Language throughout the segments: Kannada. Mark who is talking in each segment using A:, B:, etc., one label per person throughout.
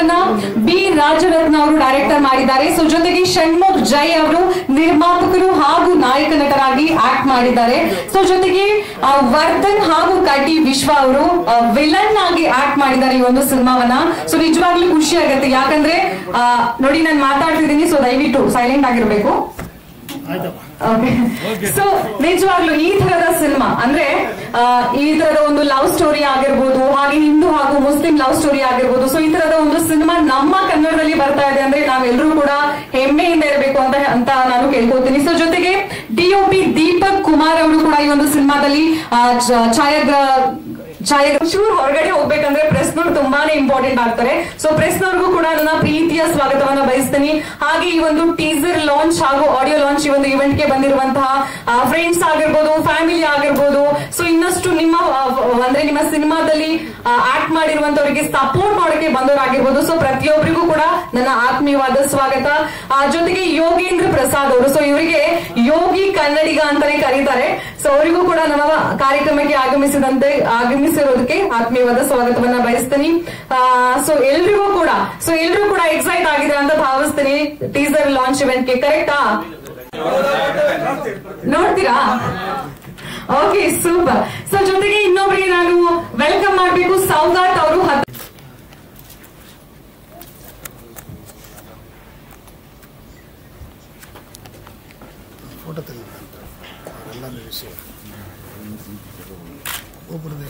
A: ಸಿನಿಮಾವನ್ನ ಬಿ ರಾಜರತ್ನ ಅವರು ಡೈರೆಕ್ಟರ್ ಮಾಡಿದ್ದಾರೆ ಸೊ ಜೊತೆಗೆ ಷಣ್ಮುಖ್ ಜೈ ಅವರು ನಿರ್ಮಾಪಕರು ಹಾಗೂ ನಾಯಕ ನಟರಾಗಿ ಆಕ್ಟ್ ಮಾಡಿದ್ದಾರೆ ಸೊ ಜೊತೆಗೆ ಆ, ವರ್ಧನ್ ಹಾಗೂ ಕಟಿ ವಿಶ್ವ ಅವರು ವಿಲನ್ ಆಗಿ ಆಕ್ಟ್ ಮಾಡಿದ್ದಾರೆ ಈ ಒಂದು ಸಿನಿಮಾವನ್ನ ಸೊ ನಿಜವಾಗ್ಲೂ ಖುಷಿ ಆಗುತ್ತೆ ಯಾಕಂದ್ರೆ ಆ, ನೋಡಿ ನಾನು ಮಾತಾಡ್ತಿದ್ದೀನಿ ಸೊ ದಯವಿಟ್ಟು ಸೈಲೆಂಟ್ ಆಗಿರ್ಬೇಕು ಸೊ ನಿಜವಾಗ್ಲೂ ಈ ತರದ ಸಿನಿಮಾ ಅಂದ್ರೆ ಆ, ಈ ತರದ ಒಂದು ಲವ್ ಸ್ಟೋರಿ ಆಗಿರ್ಬೋದು ಹಾಗೆ ಹಿಂದೂ ಹಾಗೂ ಮುಸ್ಲಿಂ ಲವ್ ಸ್ಟೋರಿ ಆಗಿರ್ಬೋದು ಸೊ ಈ ತರದ ಒಂದು ಸಿನಿಮಾ ನಮ್ಮ ಕನ್ನಡದಲ್ಲಿ ಬರ್ತಾ ಇದೆ ಅಂದ್ರೆ ನಾವೆಲ್ಲರೂ ಕೂಡ ಹೆಮ್ಮೆಯಿಂದ ಇರಬೇಕು ಅಂತ ಅಂತ ನಾನು ಕೇಳ್ಕೊತೀನಿ ಸೊ ಜೊತೆಗೆ ಡಿಒಪಿ ದೀಪಕ್ ಕುಮಾರ್ ಅವರು ಕೂಡ ಈ ಒಂದು ಸಿನಿಮಾದಲ್ಲಿ ಆ, ಚ- ಛಾಯಾಗ್ರ ಛಾಯಾ ಚೂರ್ ಹೊರಗಡೆ ಹೋಗ್ಬೇಕಂದ್ರೆ ಪ್ರೆಸ್ನವ್ರು ತುಂಬಾನೇ ಇಂಪಾರ್ಟೆಂಟ್ ಆಗ್ತಾರೆ ಸೊ ಪ್ರೆಸ್ನವ್ರಿಗೂ ಕೂಡ ನನ್ನ ಪ್ರೀತಿಯ ಸ್ವಾಗತವನ್ನ ಬಯಸ್ತೀನಿ ಹಾಗೆ ಈ ಒಂದು ಟೀಸರ್ ಲಾಂಚ್ ಹಾಗೂ ಆಡಿಯೋ ಲಾಂಚ್ ಈ ಒಂದು ಇವೆಂಟ್ ಗೆ ಬಂದಿರುವಂತಹ ಫ್ರೆಂಡ್ಸ್ ಆಗಿರ್ಬೋದು ಫ್ಯಾಮಿಲಿ ಆಗಿರ್ಬೋದು ಸೊ ಇನ್ನಷ್ಟು ನಿಮ್ಮ ಆ, ಅಂದ್ರೆ ನಿಮ್ಮ ಸಿನಿಮಾದಲ್ಲಿ ಆಕ್ಟ್ ಮಾಡಿರುವಂತವರಿಗೆ ಸಪೋರ್ಟ್ ಮಾಡೋಕೆ ಬಂದವರಾಗಿರ್ಬೋದು ಸೊ ಪ್ರತಿಯೊಬ್ಬರಿಗೂ ಕೂಡ ನನ್ನ ಆತ್ಮೀಯವಾದ ಸ್ವಾಗತ ಆ, ಜೊತೆಗೆ ಯೋಗೇಂದ್ರ ಪ್ರಸಾದ್ ಅವರು ಸೊ ಇವರಿಗೆ ಯೋಗಿ ಕನ್ನಡಿಗ ಅಂತಾನೆ ಕರೀತಾರೆ ಸೊ ಅವರಿಗೂ ಕೂಡ ನಮ್ಮ ಕಾರ್ಯಕ್ರಮಕ್ಕೆ ಆಗಮಿಸಿದಂತೆ ಆಗಮಿಸಿರೋದಕ್ಕೆ ಆತ್ಮೀಯವಾದ ಸ್ವಾಗತವನ್ನ ಬಯಸ್ತೀನಿ ಸೊ ಎಲ್ರಿಗೂ ಕೂಡ ಸೊ ಎಲ್ರಿಗೂ ಕೂಡ ಎಕ್ಸೈಟ್ ಆಗಿದೆ ಅಂತ ಭಾವಿಸ್ತೀನಿ ಟೀಸರ್ ಲಾಂಚ್ ಇವೆಂಟ್ ಗೆ ಕರೆಕ್ಟಾ ನೋಡ್ತೀರಾ ಓಕೆ ಸೂಪರ್ ಸೊ ಜೊತೆಗೆ ಇನ್ನೊಬ್ಬರಿಗೆ ನಾನು ವೆಲ್ಕಮ್ ಮಾಡಬೇಕು ಸೌಗಾತ್ ಅವರು ಹತ್ತು
B: ಫೋಟೋ ತೆಗೆದುಕೊಂತ ಅವರೆಲ್ಲ ವಿಷಯ ಒಬ್ಬರದೇ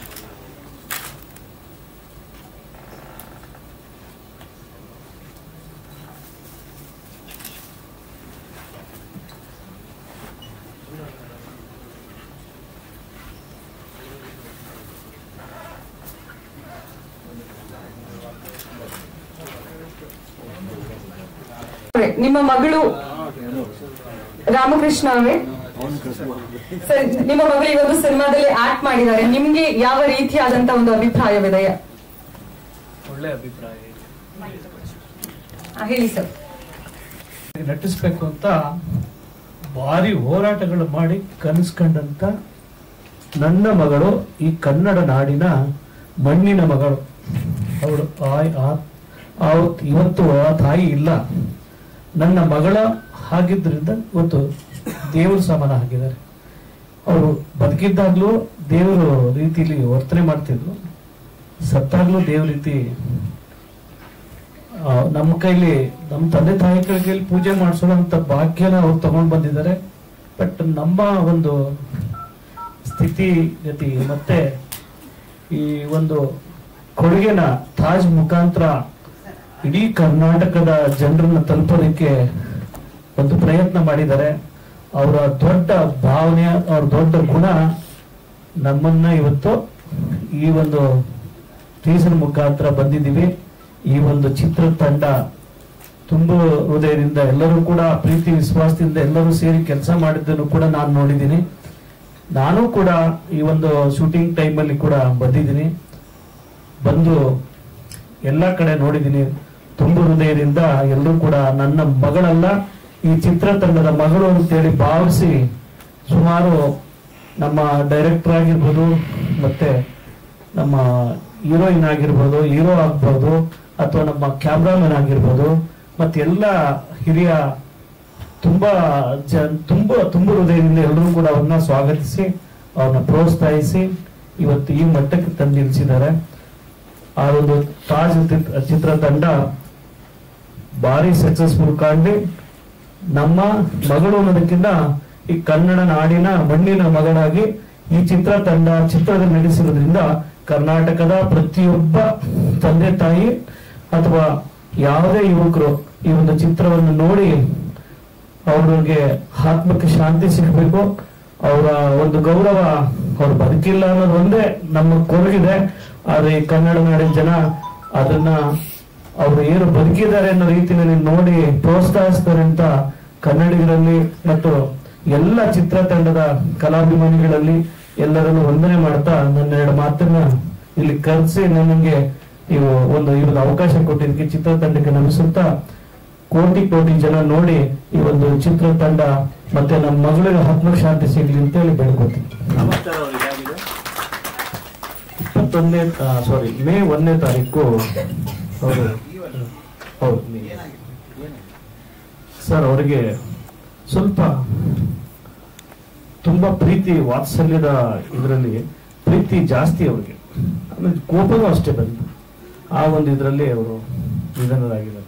A: ನಿಮ್ಮ ಮಗಳು ರಾಮಕೃಷ್ಣ ಅವರೇ ಸರ್ ನಿಮ್ಮ ಮಗಳು ಈ ಒಂದು ಸಿನಿಮಾದಲ್ಲಿ ಆಕ್ಟ್ ಮಾಡಿದ್ದಾರೆ ನಿಮ್ಗೆ ಯಾವ ರೀತಿಯಾದಂತ ಒಂದು ಅಭಿಪ್ರಾಯವಿದೆ
C: ಒಳ್ಳೆ ಅಭಿಪ್ರಾಯ ಇದೆ
A: ಆ, ಹೇಳಿ ಸರ್
C: ನಟಿಸ್ಬೇಕು ಅಂತ ಭಾರಿ ಹೋರಾಟಗಳು ಮಾಡಿ ಕನಸ್ಕೊಂಡಂತ ನನ್ನ ಮಗಳು ಈ ಕನ್ನಡ ನಾಡಿನ ಮಣ್ಣಿನ ಮಗಳು ಅವಳು ಆ- ಆ- ಆವತ್ತು ಇವತ್ತು ಆ ತಾಯಿ ಇಲ್ಲ ನನ್ನ ಮಗಳ ಹಾಗಿದ್ರಿಂದ ಇವತ್ತು ದೇವರು ಸಮಾನ ಆಗಿದ್ದಾರೆ ಅವರು ಬದುಕಿದ್ದಾಗ್ಲೂ ದೇವರು ರೀತಿಲಿ ವರ್ತನೆ ಮಾಡ್ತಿದ್ರು ಸತ್ತಾಗ್ಲೂ ದೇವ್ರ ರೀತಿ ಆ, ನಮ್ಮ ಕೈಲಿ ನಮ್ಮ ತಂದೆ ತಾಯಿಗಳ ಕೈಲಿ ಪೂಜೆ ಮಾಡಿಸೋಂತ ಭಾಗ್ಯನ ಅವ್ರು ತಗೊಂಡ್ ಬಂದಿದ್ದಾರೆ ಬಟ್ ನಮ್ಮ ಒಂದು ಸ್ಥಿತಿಗತಿ ಮತ್ತೆ ಈ ಒಂದು ಕೊಡುಗೆನ ತಾಜ್ ಮುಖಾಂತರ ಇಡೀ ಕರ್ನಾಟಕದ ಜನರನ್ನ ತಲುಪೋದಕ್ಕೆ ಒಂದು ಪ್ರಯತ್ನ ಮಾಡಿದ್ದಾರೆ ಅವರ ದೊಡ್ಡ ಭಾವನೆ ಅವ್ರ ದೊಡ್ಡ ಗುಣ ನಮ್ಮನ್ನ ಇವತ್ತು ಈ ಒಂದು ಟೀಸರ್ ಮುಖಾಂತರ ಬಂದಿದ್ದೀವಿ ಈ ಒಂದು ಚಿತ್ರ ತಂಡ ತುಂಬ ಹೃದಯದಿಂದ ಎಲ್ಲರೂ ಕೂಡ ಪ್ರೀತಿ ವಿಶ್ವಾಸದಿಂದ ಎಲ್ಲರೂ ಸೇರಿ ಕೆಲಸ ಮಾಡಿದ್ದನ್ನು ಕೂಡ ನಾನು ನೋಡಿದ್ದೀನಿ ನಾನು ಕೂಡ ಈ ಒಂದು ಶೂಟಿಂಗ್ ಟೈಮಲ್ಲಿ ಕೂಡ ಬಂದಿದ್ದೀನಿ ಬಂದು ಎಲ್ಲ ಕಡೆ ನೋಡಿದ್ದೀನಿ ತುಂಬ ಹೃದಯದಿಂದ ಎಲ್ಲರೂ ಕೂಡ ನನ್ನ ಮಗಳಲ್ಲ ಈ ಚಿತ್ರತಂಡದ ಮಗಳು ಅಂತೇಳಿ ಭಾವಿಸಿ ಸುಮಾರು ನಮ್ಮ ಡೈರೆಕ್ಟರ್ ಆಗಿರ್ಬೋದು ಮತ್ತೆ ನಮ್ಮ ಹೀರೋಯಿನ್ ಆಗಿರ್ಬೋದು ಹೀರೋ ಆಗ್ಬೋದು ಅಥವಾ ನಮ್ಮ ಕ್ಯಾಮ್ರಾಮನ್ ಆಗಿರ್ಬೋದು ಮತ್ತೆ ಎಲ್ಲ ಹಿರಿಯ ತುಂಬಾ ಜ- ತುಂಬ ತುಂಬ ಹೃದಯದಿಂದ ಎಲ್ಲರೂ ಕೂಡ ಅವ್ರನ್ನ ಸ್ವಾಗತಿಸಿ ಅವ್ರನ್ನ ಪ್ರೋತ್ಸಾಹಿಸಿ ಇವತ್ತು ಈ ಮಟ್ಟಕ್ಕೆ ತಂದು ನಿಲ್ಲಿಸಿದ್ದಾರೆ ಆ ಒಂದು ತಾಜ್ ಚಿತ್- ಚಿತ್ರತಂಡ ಭಾರಿ ಸಕ್ಸಸ್ಫುಲ್ ಕಾಣಿ ನಮ್ಮ ಮಗಳು ಅನ್ನೋದಕ್ಕಿಂತ ಈ ಕನ್ನಡ ನಾಡಿನ ಮಣ್ಣಿನ ಮಗಳಾಗಿ ಈ ಚಿತ್ರತಂಡ ಚಿತ್ರದಲ್ಲಿ ನಡೆಸಿರೋದ್ರಿಂದ ಕರ್ನಾಟಕದ ಪ್ರತಿಯೊಬ್ಬ ತಂದೆ ತಾಯಿ ಅಥವಾ ಯಾವುದೇ ಯುವಕರು ಈ ಒಂದು ಚಿತ್ರವನ್ನು ನೋಡಿ ಅವ್ರಿಗೆ ಆತ್ಮಕ್ಕೆ ಶಾಂತಿ ಸಿಗಬೇಕು ಅವರ ಒಂದು ಗೌರವ ಅವ್ರು ಬದುಕಿಲ್ಲ ಅನ್ನೋದು ಒಂದೇ ನಮ್ಮ ಕೊರಗಿದೆ ಆದ್ರೆ ಈ ಕನ್ನಡ ನಾಡಿನ ಜನ ಅದನ್ನ ಅವರು ಏನು ಬದುಕಿದ್ದಾರೆ ಅನ್ನೋ ರೀತಿಯಲ್ಲಿ ನೋಡಿ ಪ್ರೋತ್ಸಾಹಿಸ್ತಾರೆ ಅಂತ ಕನ್ನಡಿಗರಲ್ಲಿ ಮತ್ತು ಎಲ್ಲ ಚಿತ್ರತಂಡದ ಕಲಾಭಿಮಾನಿಗಳಲ್ಲಿ ಎಲ್ಲರನ್ನು ವಂದನೆ ಮಾಡ್ತಾ ನನ್ನ ಎರಡು ಮಾತನ್ನ ಇಲ್ಲಿ ಕರೆಸಿ ನನಗೆ ನೀವು ಒಂದು ಈ ಒಂದು ಅವಕಾಶ ಕೊಟ್ಟಿದ್ದಕ್ಕೆ ಚಿತ್ರತಂಡಕ್ಕೆ ನಮಿಸುತ್ತಾ ಕೋಟಿ ಕೋಟಿ ಜನ ನೋಡಿ ಈ ಒಂದು ಚಿತ್ರತಂಡ ಮತ್ತೆ ನಮ್ಮ ಮಗಳಿಗೆ ಆತ್ಮಶಾಂತಿ ಸಿಗ್ಲಿ ಅಂತ ಹೇಳಿ ಬೇಡ್ಕೋತೀನಿ ಇಪ್ಪತ್ತೊಂದನೇ ಸಾರಿ ಮೇ ಒಂದನೇ ತಾರೀಕು ಹೌದು ಹೌದು ಸರ್ ಅವರಿಗೆ ಸ್ವಲ್ಪ ತುಂಬಾ ಪ್ರೀತಿ ವಾತ್ಸಲ್ಯದ ಇದರಲ್ಲಿ ಪ್ರೀತಿ ಜಾಸ್ತಿ ಅವರಿಗೆ ಆಮೇಲೆ ಕೋಪನೂ ಅಷ್ಟೇ ಬಂತು ಆ ಒಂದು ಇದರಲ್ಲಿ ಅವರು ನಿಧನರಾಗಿದ್ದಾರೆ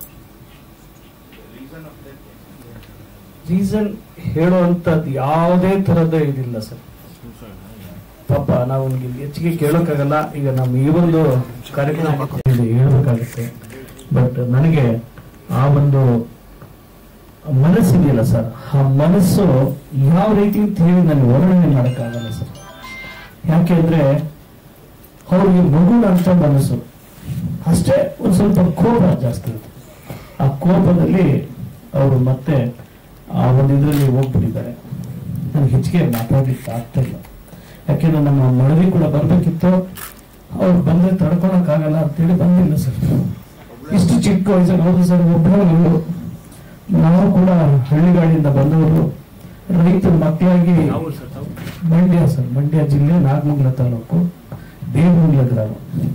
C: ರೀಸನ್ ಹೇಳುವಂತದ್ದು ಯಾವುದೇ ತರದ ಇದಿಲ್ಲ ಸರ್ ಪಾಪ ನಾವು ನಿಮ್ಗೆ ಇಲ್ಲಿ ಹೆಚ್ಚಿಗೆ ಕೇಳೋಕ್ಕಾಗಲ್ಲ ಈಗ ನಮ್ಮ ಈ ಒಂದು ಕಾರ್ಯಕ್ರಮ ಇಲ್ಲಿ ಹೇಳ್ಬೇಕಾಗುತ್ತೆ ಬಟ್ ನನಗೆ ಆ ಒಂದು ಮನಸ್ಸಿದೆಯಲ್ಲ ಸರ್ ಆ ಮನಸ್ಸು ಯಾವ ರೀತಿ ಅಂತ ಹೇಳಿ ನಾನು ವರ್ಣನೆ ಮಾಡೋಕ್ಕಾಗಲ್ಲ ಸರ್ ಯಾಕೆಂದ್ರೆ ಅವ್ರಿಗೆ ಮಗುನ ಅಂತ ಮನಸ್ಸು ಅಷ್ಟೇ ಒಂದು ಸ್ವಲ್ಪ ಕೋಪ ಜಾಸ್ತಿ ಇರುತ್ತೆ ಆ ಕೋಪದಲ್ಲಿ ಅವರು ಮತ್ತೆ ಆ ಒಂದು ಇದರಲ್ಲಿ ಹೋಗ್ಬಿಟ್ಟಿದ್ದಾರೆ ನನಗೆ ಹೆಚ್ಚಿಗೆ ಮಾತಾಡ್ಲಿಕ್ಕೆ ಆಗ್ತಾ ಇಲ್ಲ ಯಾಕೆಂದ್ರೆ ನಮ್ಮ ಮನವಿ ಕೂಡ ಬರ್ಬೇಕಿತ್ತು ಅವ್ರು ಬಂದ್ರೆ ತಡ್ಕೊಳಕ್ಕಾಗಲ್ಲ ಅಂತೇಳಿ ಬಂದಿಲ್ಲ ಸರ್ ಇಷ್ಟು ಚಿಕ್ಕ ವಯಸ್ಸಲ್ಲಿ ಹೌದು ಸರ್ ಒಬ್ಬರು ನಾವು ಕೂಡ ಹಳ್ಳಿಗಾಡಿಯಿಂದ ಬಂದವರು ರೈತರ ಮಕ್ಕಳಾಗಿ ಮಂಡ್ಯ ಸರ್ ಮಂಡ್ಯ ಜಿಲ್ಲೆ ನಾಗಮಂಗಲ ತಾಲೂಕು ದೇವಮಂಗಲ ಗ್ರಾಮ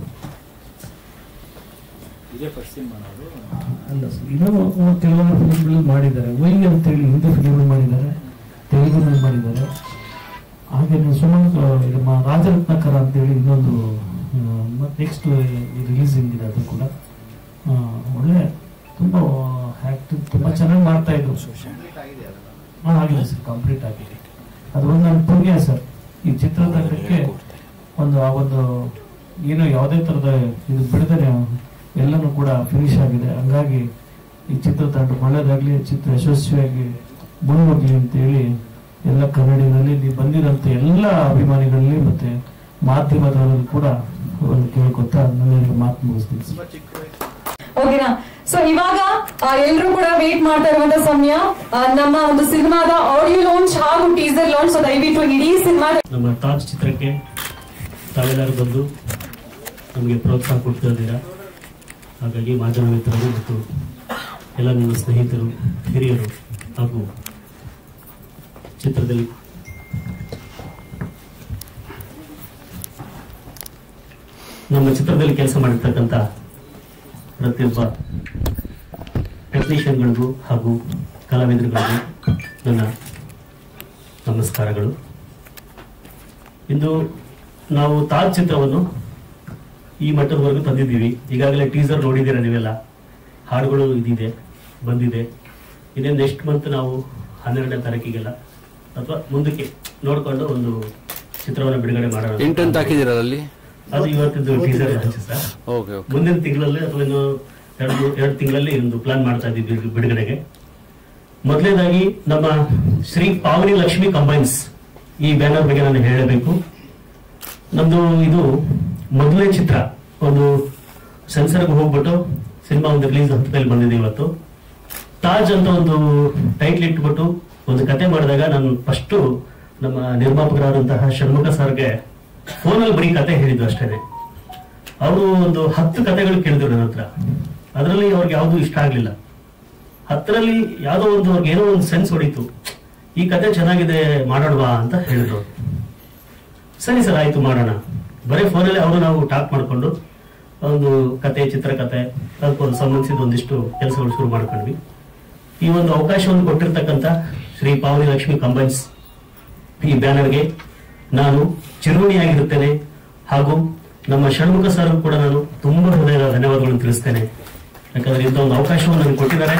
D: ಇದೇ ಫಸ್ಟ್ ಸಿನಿಮಾ ನಾವು
C: ಅಲ್ಲ ಸರ್ ಇನ್ನೂ ಕೆಲವೊಂದು ಫಿಲ್ಮ್ಗಳು ಮಾಡಿದ್ದಾರೆ ವೈ ಅಂತೇಳಿ ಹಿಂದಿ ಫಿಲ್ಮ್ಗಳು ಮಾಡಿದ್ದಾರೆ ತೆಲುಗುನಲ್ಲಿ ಮಾಡಿದ್ದಾರೆ ಹಾಗೆ ಸುಮಾರು ಇದು ಮ- ರಾಜರತ್ನಕರ ಅಂತೇಳಿ ಇನ್ನೊಂದು ನೆಕ್ಸ್ಟ್ ರಿಲೀಸಿಂಗ್ ಇದೆ ಅದು ಕೂಡ ಆ, ಒಳ್ಳೆ ತುಂಬಾ ಆಕ್ಟಿಂಗ್ ತುಂಬಾ ಚೆನ್ನಾಗಿ ಮಾಡ್ತಾ ಇದ್ರು ಹಾ, ಆಗಿದೆ ಸರ್ ಕಂಪ್ಲೀಟ್ ಆಗಿದೆ ಅದು ಒಂದು ನನ್ನ ಪುಣ್ಯ ಸರ್ ಈ ಚಿತ್ರತಂಡಕ್ಕೆ ಒಂದು ಆ ಒಂದು ಏನು ಯಾವುದೇ ತರದ ಇದು ಬಿಡದೇನೆ ಎಲ್ಲನೂ ಕೂಡ ಫಿನಿಶ್ ಆಗಿದೆ ಹಂಗಾಗಿ ಈ ಚಿತ್ರತಂಡ ಒಳ್ಳೇದಾಗ್ಲಿ ಚಿತ್ರ ಯಶಸ್ವಿಯಾಗಿ ಮುಂದೋಗ್ಲಿ ಅಂತೇಳಿ ಎಲ್ಲ ಕನ್ನಡಿನಲ್ಲಿ ನೀವು ಬಂದಿರೋಂಥ ಎಲ್ಲ ಅಭಿಮಾನಿಗಳಲ್ಲಿ ಮತ್ತೆ ಮಾಧ್ಯಮದವರಲ್ಲಿ ಕೂಡ ಒಂದು ಕೇಳ್ಕೊತಾ ನನ್ನ ಮಾತು ಮುಗಿಸ್ತೀನಿ ಸರ್
A: ಓಕೆನಾ ಸೊ ಇವಾಗ ಎಲ್ಲರೂ ಕೂಡ ವೇಟ್ ಮಾಡ್ತಾ ಇರುವಂತ ಸಮಯ ಆ, ನಮ್ಮ ಒಂದು ಸಿನಿಮಾದ ಆಡಿಯೋ ಲಾಂಚ್ ಹಾಗೂ ಟೀಸರ್ ಲಾಂಚ್ ಸೊ ದಯವಿಟ್ಟು ಇಡೀ ಸಿನಿಮಾ
E: ನಮ್ಮ ತಾಜ್ ಚಿತ್ರಕ್ಕೆ ತಾವೆಲ್ಲರೂ ಬಂದು ನಮಗೆ ಪ್ರೋತ್ಸಾಹ ಕೊಡ್ತಾ ಇದ್ದೀರಾ ಹಾಗಾಗಿ ಮಾಧ್ಯಮ ಮಿತ್ರರು ಮತ್ತು ಎಲ್ಲ ನನ್ನ ಸ್ನೇಹಿತರು ಹಿರಿಯರು ಹಾಗೂ ಚಿತ್ರದಲ್ಲಿ ನಮ್ಮ ಚಿತ್ರದಲ್ಲಿ ಕೆಲಸ ಮಾಡಿರ್ತಕ್ಕಂಥ ಪ್ರತಿಯೊಬ್ಬ ಟೆಕ್ನಿಷಿಯನ್ಗಳಿಗೂ ಹಾಗೂ ಕಲಾವಿದರುಗಳಿಗೂ ನನ್ನ ನಮಸ್ಕಾರಗಳು ಇಂದು ನಾವು ತಾಜ್ ಚಿತ್ರವನ್ನು ಈ ಮಟ್ಟದವರೆಗೂ ತಂದಿದ್ದೀವಿ ಈಗಾಗಲೇ ಟೀಸರ್ ನೋಡಿದ್ದೀರಾ ನೀವೆಲ್ಲ ಹಾಡುಗಳು ಇದಿದೆ ಬಂದಿದೆ ಇದೇ ನೆಕ್ಸ್ಟ್ ಮಂತ್ ನಾವು ಹನ್ನೆರಡನೇ ತಾರೀಕಿಗೆಲ್ಲ ಅಥವಾ ಮುಂದಕ್ಕೆ ನೋಡಿಕೊಂಡು ಒಂದು ಚಿತ್ರವನ್ನು ಬಿಡುಗಡೆ ಮಾಡೋಣ
F: ಇಂಟೆಂಟ್ ಹಾಕಿದ್ದೀರಾ ಅಲ್ಲಿ
E: ಅದು ಇವತ್ತಿದ್ದು ಟೀಸರ್ ಸರ್
F: ಓಕೆ ಓಕೆ
E: ಮುಂದಿನ ತಿಂಗಳಲ್ಲಿ ಅಥವಾ ಇನ್ನು ಎರಡು ಎರಡು ತಿಂಗಳಲ್ಲಿ ಒಂದು ಪ್ಲಾನ್ ಮಾಡ್ತಾ ಇದ್ದೀವಿ ಬಿಡು- ಬಿಡುಗಡೆಗೆ ಮೊದಲನೇದಾಗಿ ನಮ್ಮ ಶ್ರೀ ಪಾವನಿ ಲಕ್ಷ್ಮಿ ಕಂಬೈನ್ಸ್ ಈ ಬ್ಯಾನರ್ ಬಗ್ಗೆ ನಾನು ಹೇಳಬೇಕು ನಮ್ದು ಇದು ಮೊದಲನೇ ಚಿತ್ರ ಒಂದು ಸೆನ್ಸರ್ಗೆ ಹೋಗ್ಬಿಟ್ಟು ಸಿನಿಮಾ ಒಂದು ರಿಲೀಸ್ ಹಂತದಲ್ಲಿ ಬಂದಿದೆ ಇವತ್ತು ತಾಜ್ ಅಂತ ಒಂದು ಟೈಟ್ಲ್ ಇಟ್ಬಿಟ್ಟು ಒಂದು ಕತೆ ಮಾಡಿದಾಗ ನಾನು ಫಸ್ಟ್ ನಮ್ಮ ನಿರ್ಮಾಪಕರಾದಂತಹ ಷಣ್ಮುಖ ಸರ್ಗೆ ಫೋನಲ್ಲಿ ಬರೀ ಕತೆ ಹೇಳಿದ್ದು ಅಷ್ಟೇ ಅವರು ಒಂದು ಹತ್ತು ಕತೆಗಳು ಕೇಳಿದ್ರು ನನ್ನ ಹತ್ರ ಅದರಲ್ಲಿ ಅವ್ರಿಗೆ ಯಾವುದು ಇಷ್ಟ ಆಗ್ಲಿಲ್ಲ ಹತ್ತರಲ್ಲಿ ಯಾವುದೋ ಒಂದು ಅವ್ರಿಗೆ ಏನೋ ಒಂದು ಸೆನ್ಸ್ ಹೊಡಿತು ಈ ಕತೆ ಚೆನ್ನಾಗಿದೆ ಮಾಡೋಣವಾ ಅಂತ ಹೇಳಿದ್ರು ಸರಿ ಸರ್ ಆಯ್ತು ಮಾಡೋಣ ಬರೀ ಫೋನಲ್ಲಿ ಅವರು ನಾವು ಟಾಕ್ ಮಾಡಿಕೊಂಡು ಒಂದು ಕತೆ ಚಿತ್ರಕಥೆ ಅದಕ್ಕೊಂದು ಸಂಬಂಧಿಸಿದ ಒಂದಿಷ್ಟು ಕೆಲಸಗಳು ಶುರು ಮಾಡ್ಕೊಂಡ್ವಿ ಈ ಒಂದು ಅವಕಾಶವನ್ನು ಕೊಟ್ಟಿರ್ತಕ್ಕಂಥ ಶ್ರೀ ಪಾವನಿ ಲಕ್ಷ್ಮಿ ಕಂಬೈನ್ಸ್ ಈ ಬ್ಯಾನರ್ಗೆ ನಾನು ಚಿರುಣಿಯಾಗಿರುತ್ತೇನೆ ಹಾಗೂ ನಮ್ಮ ಷಣ್ಮುಖ ಸರ್ ಕೂಡ ನಾನು ತುಂಬಾ ಹೃದಯದ ಧನ್ಯವಾದಗಳನ್ನು ತಿಳಿಸ್ತೇನೆ ಯಾಕಂದ್ರೆ ಇಂಥ ಒಂದು ಅವಕಾಶವನ್ನು ನನಗೆ ಕೊಟ್ಟಿದ್ದಾರೆ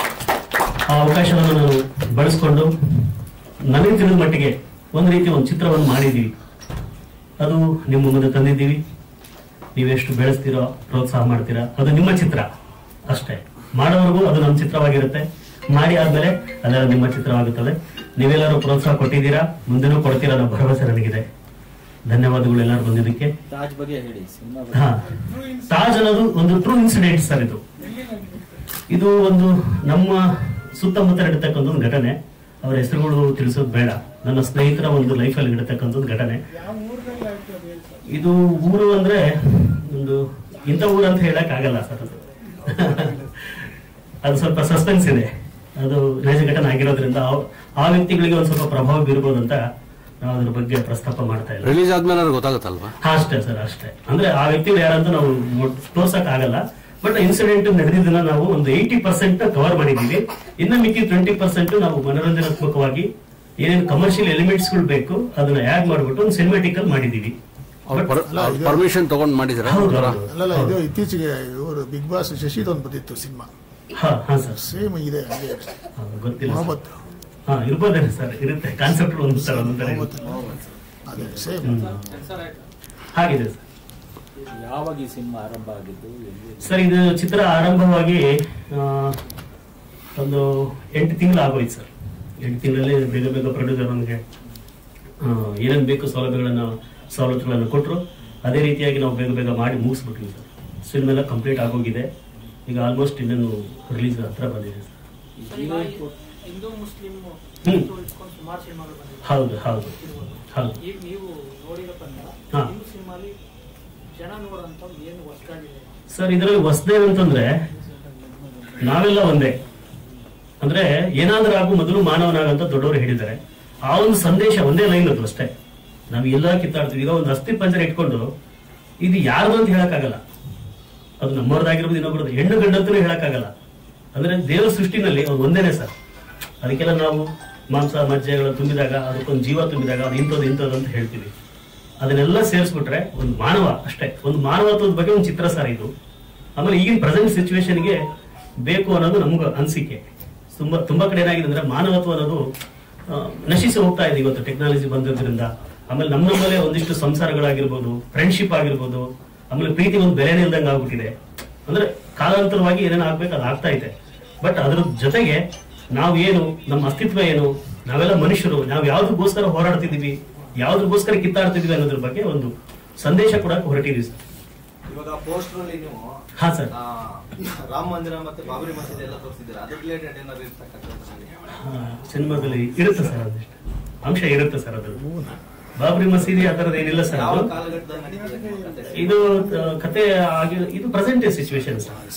E: ಆ ಅವಕಾಶವನ್ನು ನಾನು ಬಳಸ್ಕೊಂಡು ನನಗೆ ತಿಳಿದ ಮಟ್ಟಿಗೆ ಒಂದು ರೀತಿ ಒಂದು ಚಿತ್ರವನ್ನು ಮಾಡಿದ್ದೀವಿ ಅದು ನಿಮ್ಮ ಮುಂದೆ ತಂದಿದ್ದೀವಿ ನೀವೆಷ್ಟು ಬೆಳೆಸ್ತೀರೋ ಪ್ರೋತ್ಸಾಹ ಮಾಡ್ತೀರಾ ಅದು ನಿಮ್ಮ ಚಿತ್ರ ಅಷ್ಟೇ ಮಾಡೋವರೆಗೂ ಅದು ನಮ್ಮ ಚಿತ್ರವಾಗಿರುತ್ತೆ ಮಾಡಿ ಆದ್ಮೇಲೆ ಅದೆಲ್ಲ ನಿಮ್ಮ ಚಿತ್ರವಾಗುತ್ತದೆ ನೀವೆಲ್ಲರೂ ಪ್ರೋತ್ಸಾಹ ಕೊಟ್ಟಿದ್ದೀರಾ ಮುಂದೆನೂ ಕೊಡ್ತೀರಾ ಅನ್ನೋ ಭರವಸೆ ನನಗಿದೆ ಧನ್ಯವಾದಗಳು ಎಲ್ಲರೂ ಬಂದಿದ್ದಕ್ಕೆ
D: ತಾಜ್ ಬಗ್ಗೆ ಹೇಳಿ ಸಿನಿಮಾ
E: ಹಾ ತಾಜ್ ಅನ್ನೋದು ಒಂದು ಟ್ರೂ ಇನ್ಸಿಡೆಂಟ್ ಸರ್ ಇದು ಇದು ಒಂದು ನಮ್ಮ ಸುತ್ತಮುತ್ತ ನಡೀತಕ್ಕಂಥ ಒಂದು ಘಟನೆ ಅವರ ಹೆಸರುಗಳು ತಿಳಿಸೋದು ಬೇಡ ನನ್ನ ಸ್ನೇಹಿತರ ಒಂದು ಲೈಫಲ್ಲಿ ನಡೀತಕ್ಕಂಥ ಒಂದು ಘಟನೆ ಇದು ಊರು ಅಂದ್ರೆ ಒಂದು ಇಂಥ ಊರು ಅಂತ ಹೇಳಕ್ ಆಗಲ್ಲ ಸರ್ ಅದು ಅದು ಸ್ವಲ್ಪ ಸಸ್ಪೆನ್ಸ್ ಇದೆ ಅದು ನೈಜ ಘಟನೆ ಆಗಿರೋದ್ರಿಂದ ಆ- ಆ ವ್ಯಕ್ತಿಗಳಿಗೆ ಒಂದು ಸ್ವಲ್ಪ ಪ್ರಭಾವ ಬೀರ್ಬೋದು ಅಂತ ನಾವು ಅದ್ರ ಬಗ್ಗೆ ಪ್ರಸ್ತಾಪ ಮಾಡ್ತಾ ಇಲ್ಲ
F: ರಿಲೀಸ್ ಆದ್ಮೇಲೆ ಅವ್ರಿಗೆ ಗೊತ್ತಾಗುತ್ತಲ್ವಾ
E: ಹಾ, ಅಷ್ಟೇ ಸರ್ ಅಷ್ಟೇ ಅಂದ್ರೆ ಆ ವ್ಯಕ್ತಿಗಳು ಯಾರಂತ ನಾವು ತೋರ್ಸಕ್ ಆಗಲ್ಲ ಬಟ್ ಇನ್ಸಿಡೆಂಟ್ ನಡೆದಿದ್ದನ್ನ ನಾವು ಒಂದು ಏಯ್ಟಿ ಪರ್ಸೆಂಟ್ ಕವರ್ ಮಾಡಿದ್ದೀವಿ ಇನ್ನು ಮಿಕ್ಕಿ ಟ್ವೆಂಟಿ ಪರ್ಸೆಂಟ್ ನಾವು ಮನೋರಂಜನಾತ್ಮಕವಾಗಿ ಏನೇನು ಕಮರ್ಷಿಯಲ್ ಎಲಿಮೆಂಟ್ಸ್ ಗಳು ಬೇಕು ಅದನ್ನ ಆಡ್ ಮಾಡ್ಬಿಟ್ಟು ಒಂದು ಸಿನಿಮಾಟಿಕಲ್ ಮಾಡಿದೀವಿ
B: ಅಲ್ಲ, ಇದು-
F: ಪರ್ಮಿಷನ್ ತಗೊಂಡ್ ಮಾಡಿದ್ರ
E: ಹೌದು.
B: ಅಲ್ಲಲ್ಲ ಇದು ಇತ್ತೀಚೆಗೆ ಇವರು ಬಿಗ್ ಬಾಸ್ ಶಶಿದೊಂದು ಬಂದಿತ್ತು ಸಿನಿಮಾ
E: ಹಾ ಹಾ ಸರ್
B: ಸೇಮ್ ಇದೆ ಹಂಗೆ
E: ಹಾ, ಗೊತ್ತಿಲ್ಲ ಸರ್.
B: ಮೊಹಬ್ಬತ್
E: ಹಾ ಇರ್ಬೋದೇನೆ ಸರ್ ಇರುತ್ತೆ ಕಾನ್ಸೆಪ್ಟ್ ಒಂದು ಸರ್ ಒಂದೊಂಥರ ಇರುತ್ತೆ.
B: ಮೊಹಬ್ಬತ್ ಅದೇ ಸೇಮ್
E: ಹ್ಮ್. ಹಾಗಿದೆ ಸರ್
D: ಯಾವಾಗ ಈ ಸಿನಿಮಾ ಆರಂಭ ಆಗಿದ್ದು ಎಲ್ಲಿ
E: ಸರ್ ಇದು ಚಿತ್ರ ಆರಂಭವಾಗಿ ಆ, ಒಂದು ಎಂಟು ತಿಂಗಳು ಆಗೋಯ್ತು ಸರ್ ಎಂಟು ತಿಂಗಳಲ್ಲಿ ಬೇಗ ಬೇಗ ಪ್ರೊಡ್ಯೂಸರ್ ನಮಗೆ ಏನೇನು ಬೇಕು ಸೌಲಭ್ಯಗಳನ್ನ ಸವಲತ್ತುಗಳನ್ನು ಕೊಟ್ಟರು ಅದೇ ರೀತಿಯಾಗಿ ನಾವು ಬೇಗ ಬೇಗ ಮಾಡಿ ಮುಗಿಸ್ಬಿಟ್ವಿ ಸರ್ ಸಿನಿಮಾ ಎಲ್ಲ ಕಂಪ್ಲೀಟ್ ಆಗೋಗಿದೆ ಈಗ ಆಲ್ಮೋಸ್ಟ್ ಇನ್ನೇನು ರಿಲೀಸ್ ಹತ್ರ ಬಂದಿದೆ ಸರ್
D: ಈ ಹೀರೋಯಿನ್ ಕೊ-
G: ಹಿಂದೂ ಮುಸ್ಲಿಂ
E: ಹ್ಮ್.
G: ಇಟ್ಕೊಂಡು ಸುಮಾರು ಸಿನಿಮಾಗಳು ಬಂದಿದೆ
E: ಹೌದು ಹೌದು ಹೌದು
G: ಈಗ ನೀವು ನೋಡಿರೋ ಪ್ರಕಾರ
E: ಹಾ.
G: ಹಿಂದೂ ಸಿನಿಮಾಲಿ ಜನ ನೋಡೋಂಥ ಏನು ಹೊಸದಾಗಿದೆ
E: ಸರ್ ಇದರಲ್ಲಿ ಹೊಸದೇನಂತಂದ್ರೆ ನಾವೆಲ್ಲ ಒಂದೇ ಅಂದ್ರೆ ಏನಾದ್ರೂ ಆಗು ಮೊದಲು ಮಾನವನಾಗಂತ ದೊಡ್ಡವರು ಹೇಳಿದ್ದಾರೆ ಆ ಒಂದು ಸಂದೇಶ ಒಂದೇ ಲೈನ್ ಅದು ಅಷ್ಟೇ ನಾವು ಎಲ್ಲ ಕಿತ್ತಾಡ್ತೀವಿ ಈಗ ಒಂದು ಅಸ್ಥಿ ಪಂಜರ ಇಟ್ಕೊಂಡು ಇದು ಯಾರ್ದು ಅಂತ ಹೇಳಕ್ಕಾಗಲ್ಲ ಅದು ನಮ್ಮವ್ರದ್ದಾಗಿರ್ಬೋದು ಇನ್ನೊಬ್ರದ್ದು ಹೆಣ್ಣು ಗಂಡಂತೂ ಹೇಳಕ್ಕಾಗಲ್ಲ ಅಂದ್ರೆ ದೇವರ ಸೃಷ್ಟಿನಲ್ಲಿ ಅವ್ರು ಒಂದೇನೆ ಸರ್ ಅದಕ್ಕೆಲ್ಲ ನಾವು ಮಾಂಸ ಮಜ್ಜೆಗಳು ತುಂಬಿದಾಗ ಅದಕ್ಕೊಂದು ಜೀವ ತುಂಬಿದಾಗ ಅದು ಇಂಥದ್ದು ಇಂಥದ್ದು ಅಂತ ಹೇಳ್ತೀವಿ ಅದನ್ನೆಲ್ಲ ಸೇರಿಸ್ಬಿಟ್ರೆ ಒಂದು ಮಾನವ ಅಷ್ಟೇ ಒಂದು ಮಾನವತ್ವದ ಬಗ್ಗೆ ಒಂದು ಚಿತ್ರ ಸರ್ ಇದು ಆಮೇಲೆ ಈಗಿನ ಪ್ರೆಸೆಂಟ್ ಸಿಚುವೇಶನ್ಗೆ ಬೇಕು ಅನ್ನೋದು ನಮ್ಗೆ ಅನಿಸಿಕೆ ತುಂಬಾ ತುಂಬಾ ಕಡೆ ಏನಾಗಿದೆ ಅಂದ್ರೆ ಮಾನವತ್ವ ಅನ್ನೋದು ಆ, ನಶಿಸಿ ಹೋಗ್ತಾ ಇದೆ ಇವತ್ತು ಟೆಕ್ನಾಲಜಿ ಬಂದಿರೋದ್ರಿಂದ ಆಮೇಲೆ ನಮ್ಮ ನಮ್ಮಲ್ಲೇ ಒಂದಿಷ್ಟು ಸಂಸಾರಗಳಾಗಿರ್ಬೋದು ಫ್ರೆಂಡ್ಶಿಪ್ ಆಗಿರ್ಬೋದು ಆಮೇಲೆ ಪ್ರೀತಿ ಒಂದು ಬೆಲೆನೇ ಇಲ್ದಂಗೆ ಆಗ್ಬಿಟ್ಟಿದೆ ಅಂದ್ರೆ ಕಾಲಾಂತರವಾಗಿ ಏನೇನು ಆಗ್ಬೇಕು ಅದು ಆಗ್ತಾ ಇದೆ ಬಟ್ ಅದ್ರ ಜೊತೆಗೆ ನಾವು ಏನು ನಮ್ಮ ಅಸ್ತಿತ್ವ ಏನು ನಾವೆಲ್ಲ ಮನುಷ್ಯರು ನಾವು ಯಾವ್ದಕ್ಕೋಸ್ಕರ ಹೋರಾಡ್ತಿದೀವಿ ಯಾವ್ದಕ್ಕೋಸ್ಕರ ಕಿತ್ತಾಡ್ತಿದೀವಿ ಅನ್ನೋದ್ರ ಬಗ್ಗೆ ಒಂದು ಸಂದೇಶ ಕೂಡ ಹೊರಟಿದೀವಿ ಸರ್
H: ಇವಾಗ ಪೋಸ್ಟರ್ ಅಲ್ಲಿ ನೀವು
E: ಹಾ ಸರ್
H: ಆ, ರಾಮ ಮಂದಿರ ಮತ್ತೆ ಬಾಬರಿ ಮಸೀದಿ ಎಲ್ಲ ತೋರಿಸಿದ್ದೀರಾ ಅದ್ರ ರಿಲೇಟೆಡ್ ಏನಾದ್ರು ಇರ್ತಕ್ಕಂಥದ್ದು
E: ಸಿನಿಮಾದಲ್ಲಿ ಇರುತ್ತೆ ಸರ್ ಒಂದಿಷ್ಟು ಅಂಶ ಇರುತ್ತೆ ಸರ್ ಅದು ಬಾಬ್ರಿ ಮಸೀದಿ ಆ ತರದ್ ಏನಿಲ್ಲ ಸರ್
H: ಯಾವ
E: ಅದು
H: ಕಾಲಘಟ್ಟದಲ್ಲಿ ನಡೀತದೆ ನಿಮ್ಮ ಕಥೆ?
E: ಇದು ಆ, ಕತೆ ಆಗಿ ಇದು ಪ್ರೆಸೆಂಟ್ ಸಿಚುವೇಶನ್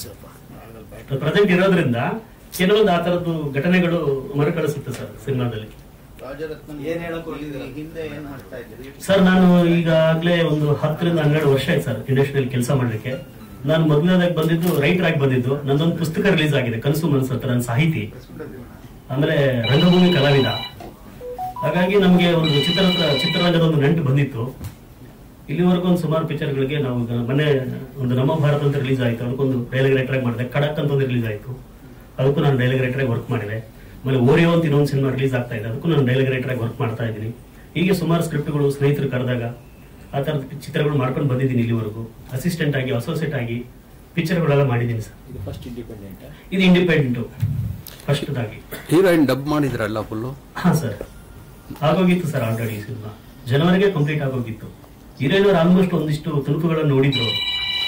E: ಸರ್ ಪ್ರೆಸೆಂಟ್ ಇರೋದ್ರಿಂದ ಕೆಲವೊಂದು ಆ ತರದ್ದು ಘಟನೆಗಳು ಮರುಕಳಿಸುತ್ತೆ ಸರ್ ಸಿನಿಮಾದಲ್ಲಿ
H: ಏನ್ ಹೇಳಕ್ ಹೊರಟಿದ್ದೀರಾ?
F: ಹಿಂದೆ ಏನ್ ಮಾಡ್ತಾ ಇದ್ದೀರಿ
E: ಸರ್ ನಾನು ಈಗಾಗಲೇ ಒಂದು ಹತ್ತರಿಂದ ಹನ್ನೆರಡು ವರ್ಷ ಆಯ್ತು ಸರ್ ಇಂಡಸ್ಟ್ರಿಯಲ್ಲಿ ಕೆಲಸ ಮಾಡ್ಲಿಕ್ಕೆ ನಾನು ಮೊದಲನೇದಾಗಿ ಬಂದಿದ್ದು ರೈಟರ್ ಆಗಿ ಬಂದಿದ್ದು ನಂದೊಂದು ಪುಸ್ತಕ ರಿಲೀಸ್ ಆಗಿದೆ ಕನಸು ಮನಸ್ಸು ಅಂತ ನನ್ನ ಸಾಹಿತಿ ಆಮೇಲೆ ರಂಗಭೂಮಿ ಕಲಾವಿದ ಹಾಗಾಗಿ ನಮಗೆ ಒಂದು ಚಿತ್ರ ಚಿತ್ರರಂಗದ ಒಂದು ನಂಟು ಬಂದಿತ್ತು ಇಲ್ಲಿವರೆಗೂ ಒಂದು ಸುಮಾರು ಪಿಕ್ಚರ್ಗಳಿಗೆ ನಾವು ಈಗ ಮೊನ್ನೆ ಒಂದು ನಮ್ಮ ಭಾರತ ಅಂತ ರಿಲೀಸ್ ಆಯ್ತು ಅದಕ್ಕೊಂದು ಡೈಲಾಗ್ ರೈಟರ್ ಆಗಿ ಮಾಡಿದೆ ಖಡಕ್ ಅಂತ ಒಂದು ರಿಲೀಸ್ ಆಯ್ತು ಅದಕ್ಕೂ ನಾನು ಡೈಲಾಗ್ ರೈಟರ್ ಆಗಿ ವರ್ಕ್ ಮಾಡಿದೆ ಆಮೇಲೆ ಓರಿಯೋ ಅಂತ ಇನ್ನೊಂದು ಸಿನಿಮಾ ರಿಲೀಸ್ ಆಗ್ತಾ ಇದೆ ಅದಕ್ಕೂ ನಾನು ಡೈಲಾಗ್ ರೈಟರ್ ಆಗಿ ವರ್ಕ್ ಮಾಡ್ತಾ ಇದ್ದೀನಿ ಹೀಗೆ ಸುಮಾರು ಸ್ಕ್ರಿಪ್ಟ್ಗಳು ಸ್ನೇಹಿತರು ಕರೆದಾಗ ಆ ತರದ ಚಿತ್ರಗಳು ಮಾಡ್ಕೊಂಡು ಬಂದಿದ್ದೀನಿ ಇಲ್ಲಿವರೆಗೂ ಅಸಿಸ್ಟೆಂಟ್ ಆಗಿ ಅಸೋಸಿಯೇಟ್ ಆಗಿ ಪಿಕ್ಚರ್ಗಳೆಲ್ಲ ಮಾಡಿದ್ದೀನಿ ಸರ್
D: ಇದು ಫಸ್ಟ್ ಇಂಡಿಪೆಂಡೆಂಟ್
E: ಇದು ಇಂಡಿಪೆಂಡೆಂಟ್ ಫಸ್ಟ್ದಾಗಿ
F: ಹೀರೋಯಿನ್ ಡಬ್ ಮಾಡಿದ್ರಲ್ಲ ಫುಲ್ಲು
E: ಹಾ ಸರ್ ಆಗೋಗಿತ್ತು ಸರ್ ಆಲ್ರೆಡಿ ಸಿನಿಮಾ ಜನವರಿಗೆ ಕಂಪ್ಲೀಟ್ ಆಗೋಗಿತ್ತು ಹೀರೋಯಿನವ್ರು ಆಲ್ಮೋಸ್ಟ್ ಒಂದಿಷ್ಟು ತುಣುಕುಗಳನ್ನು ನೋಡಿದ್ರು ಅವ್ರು.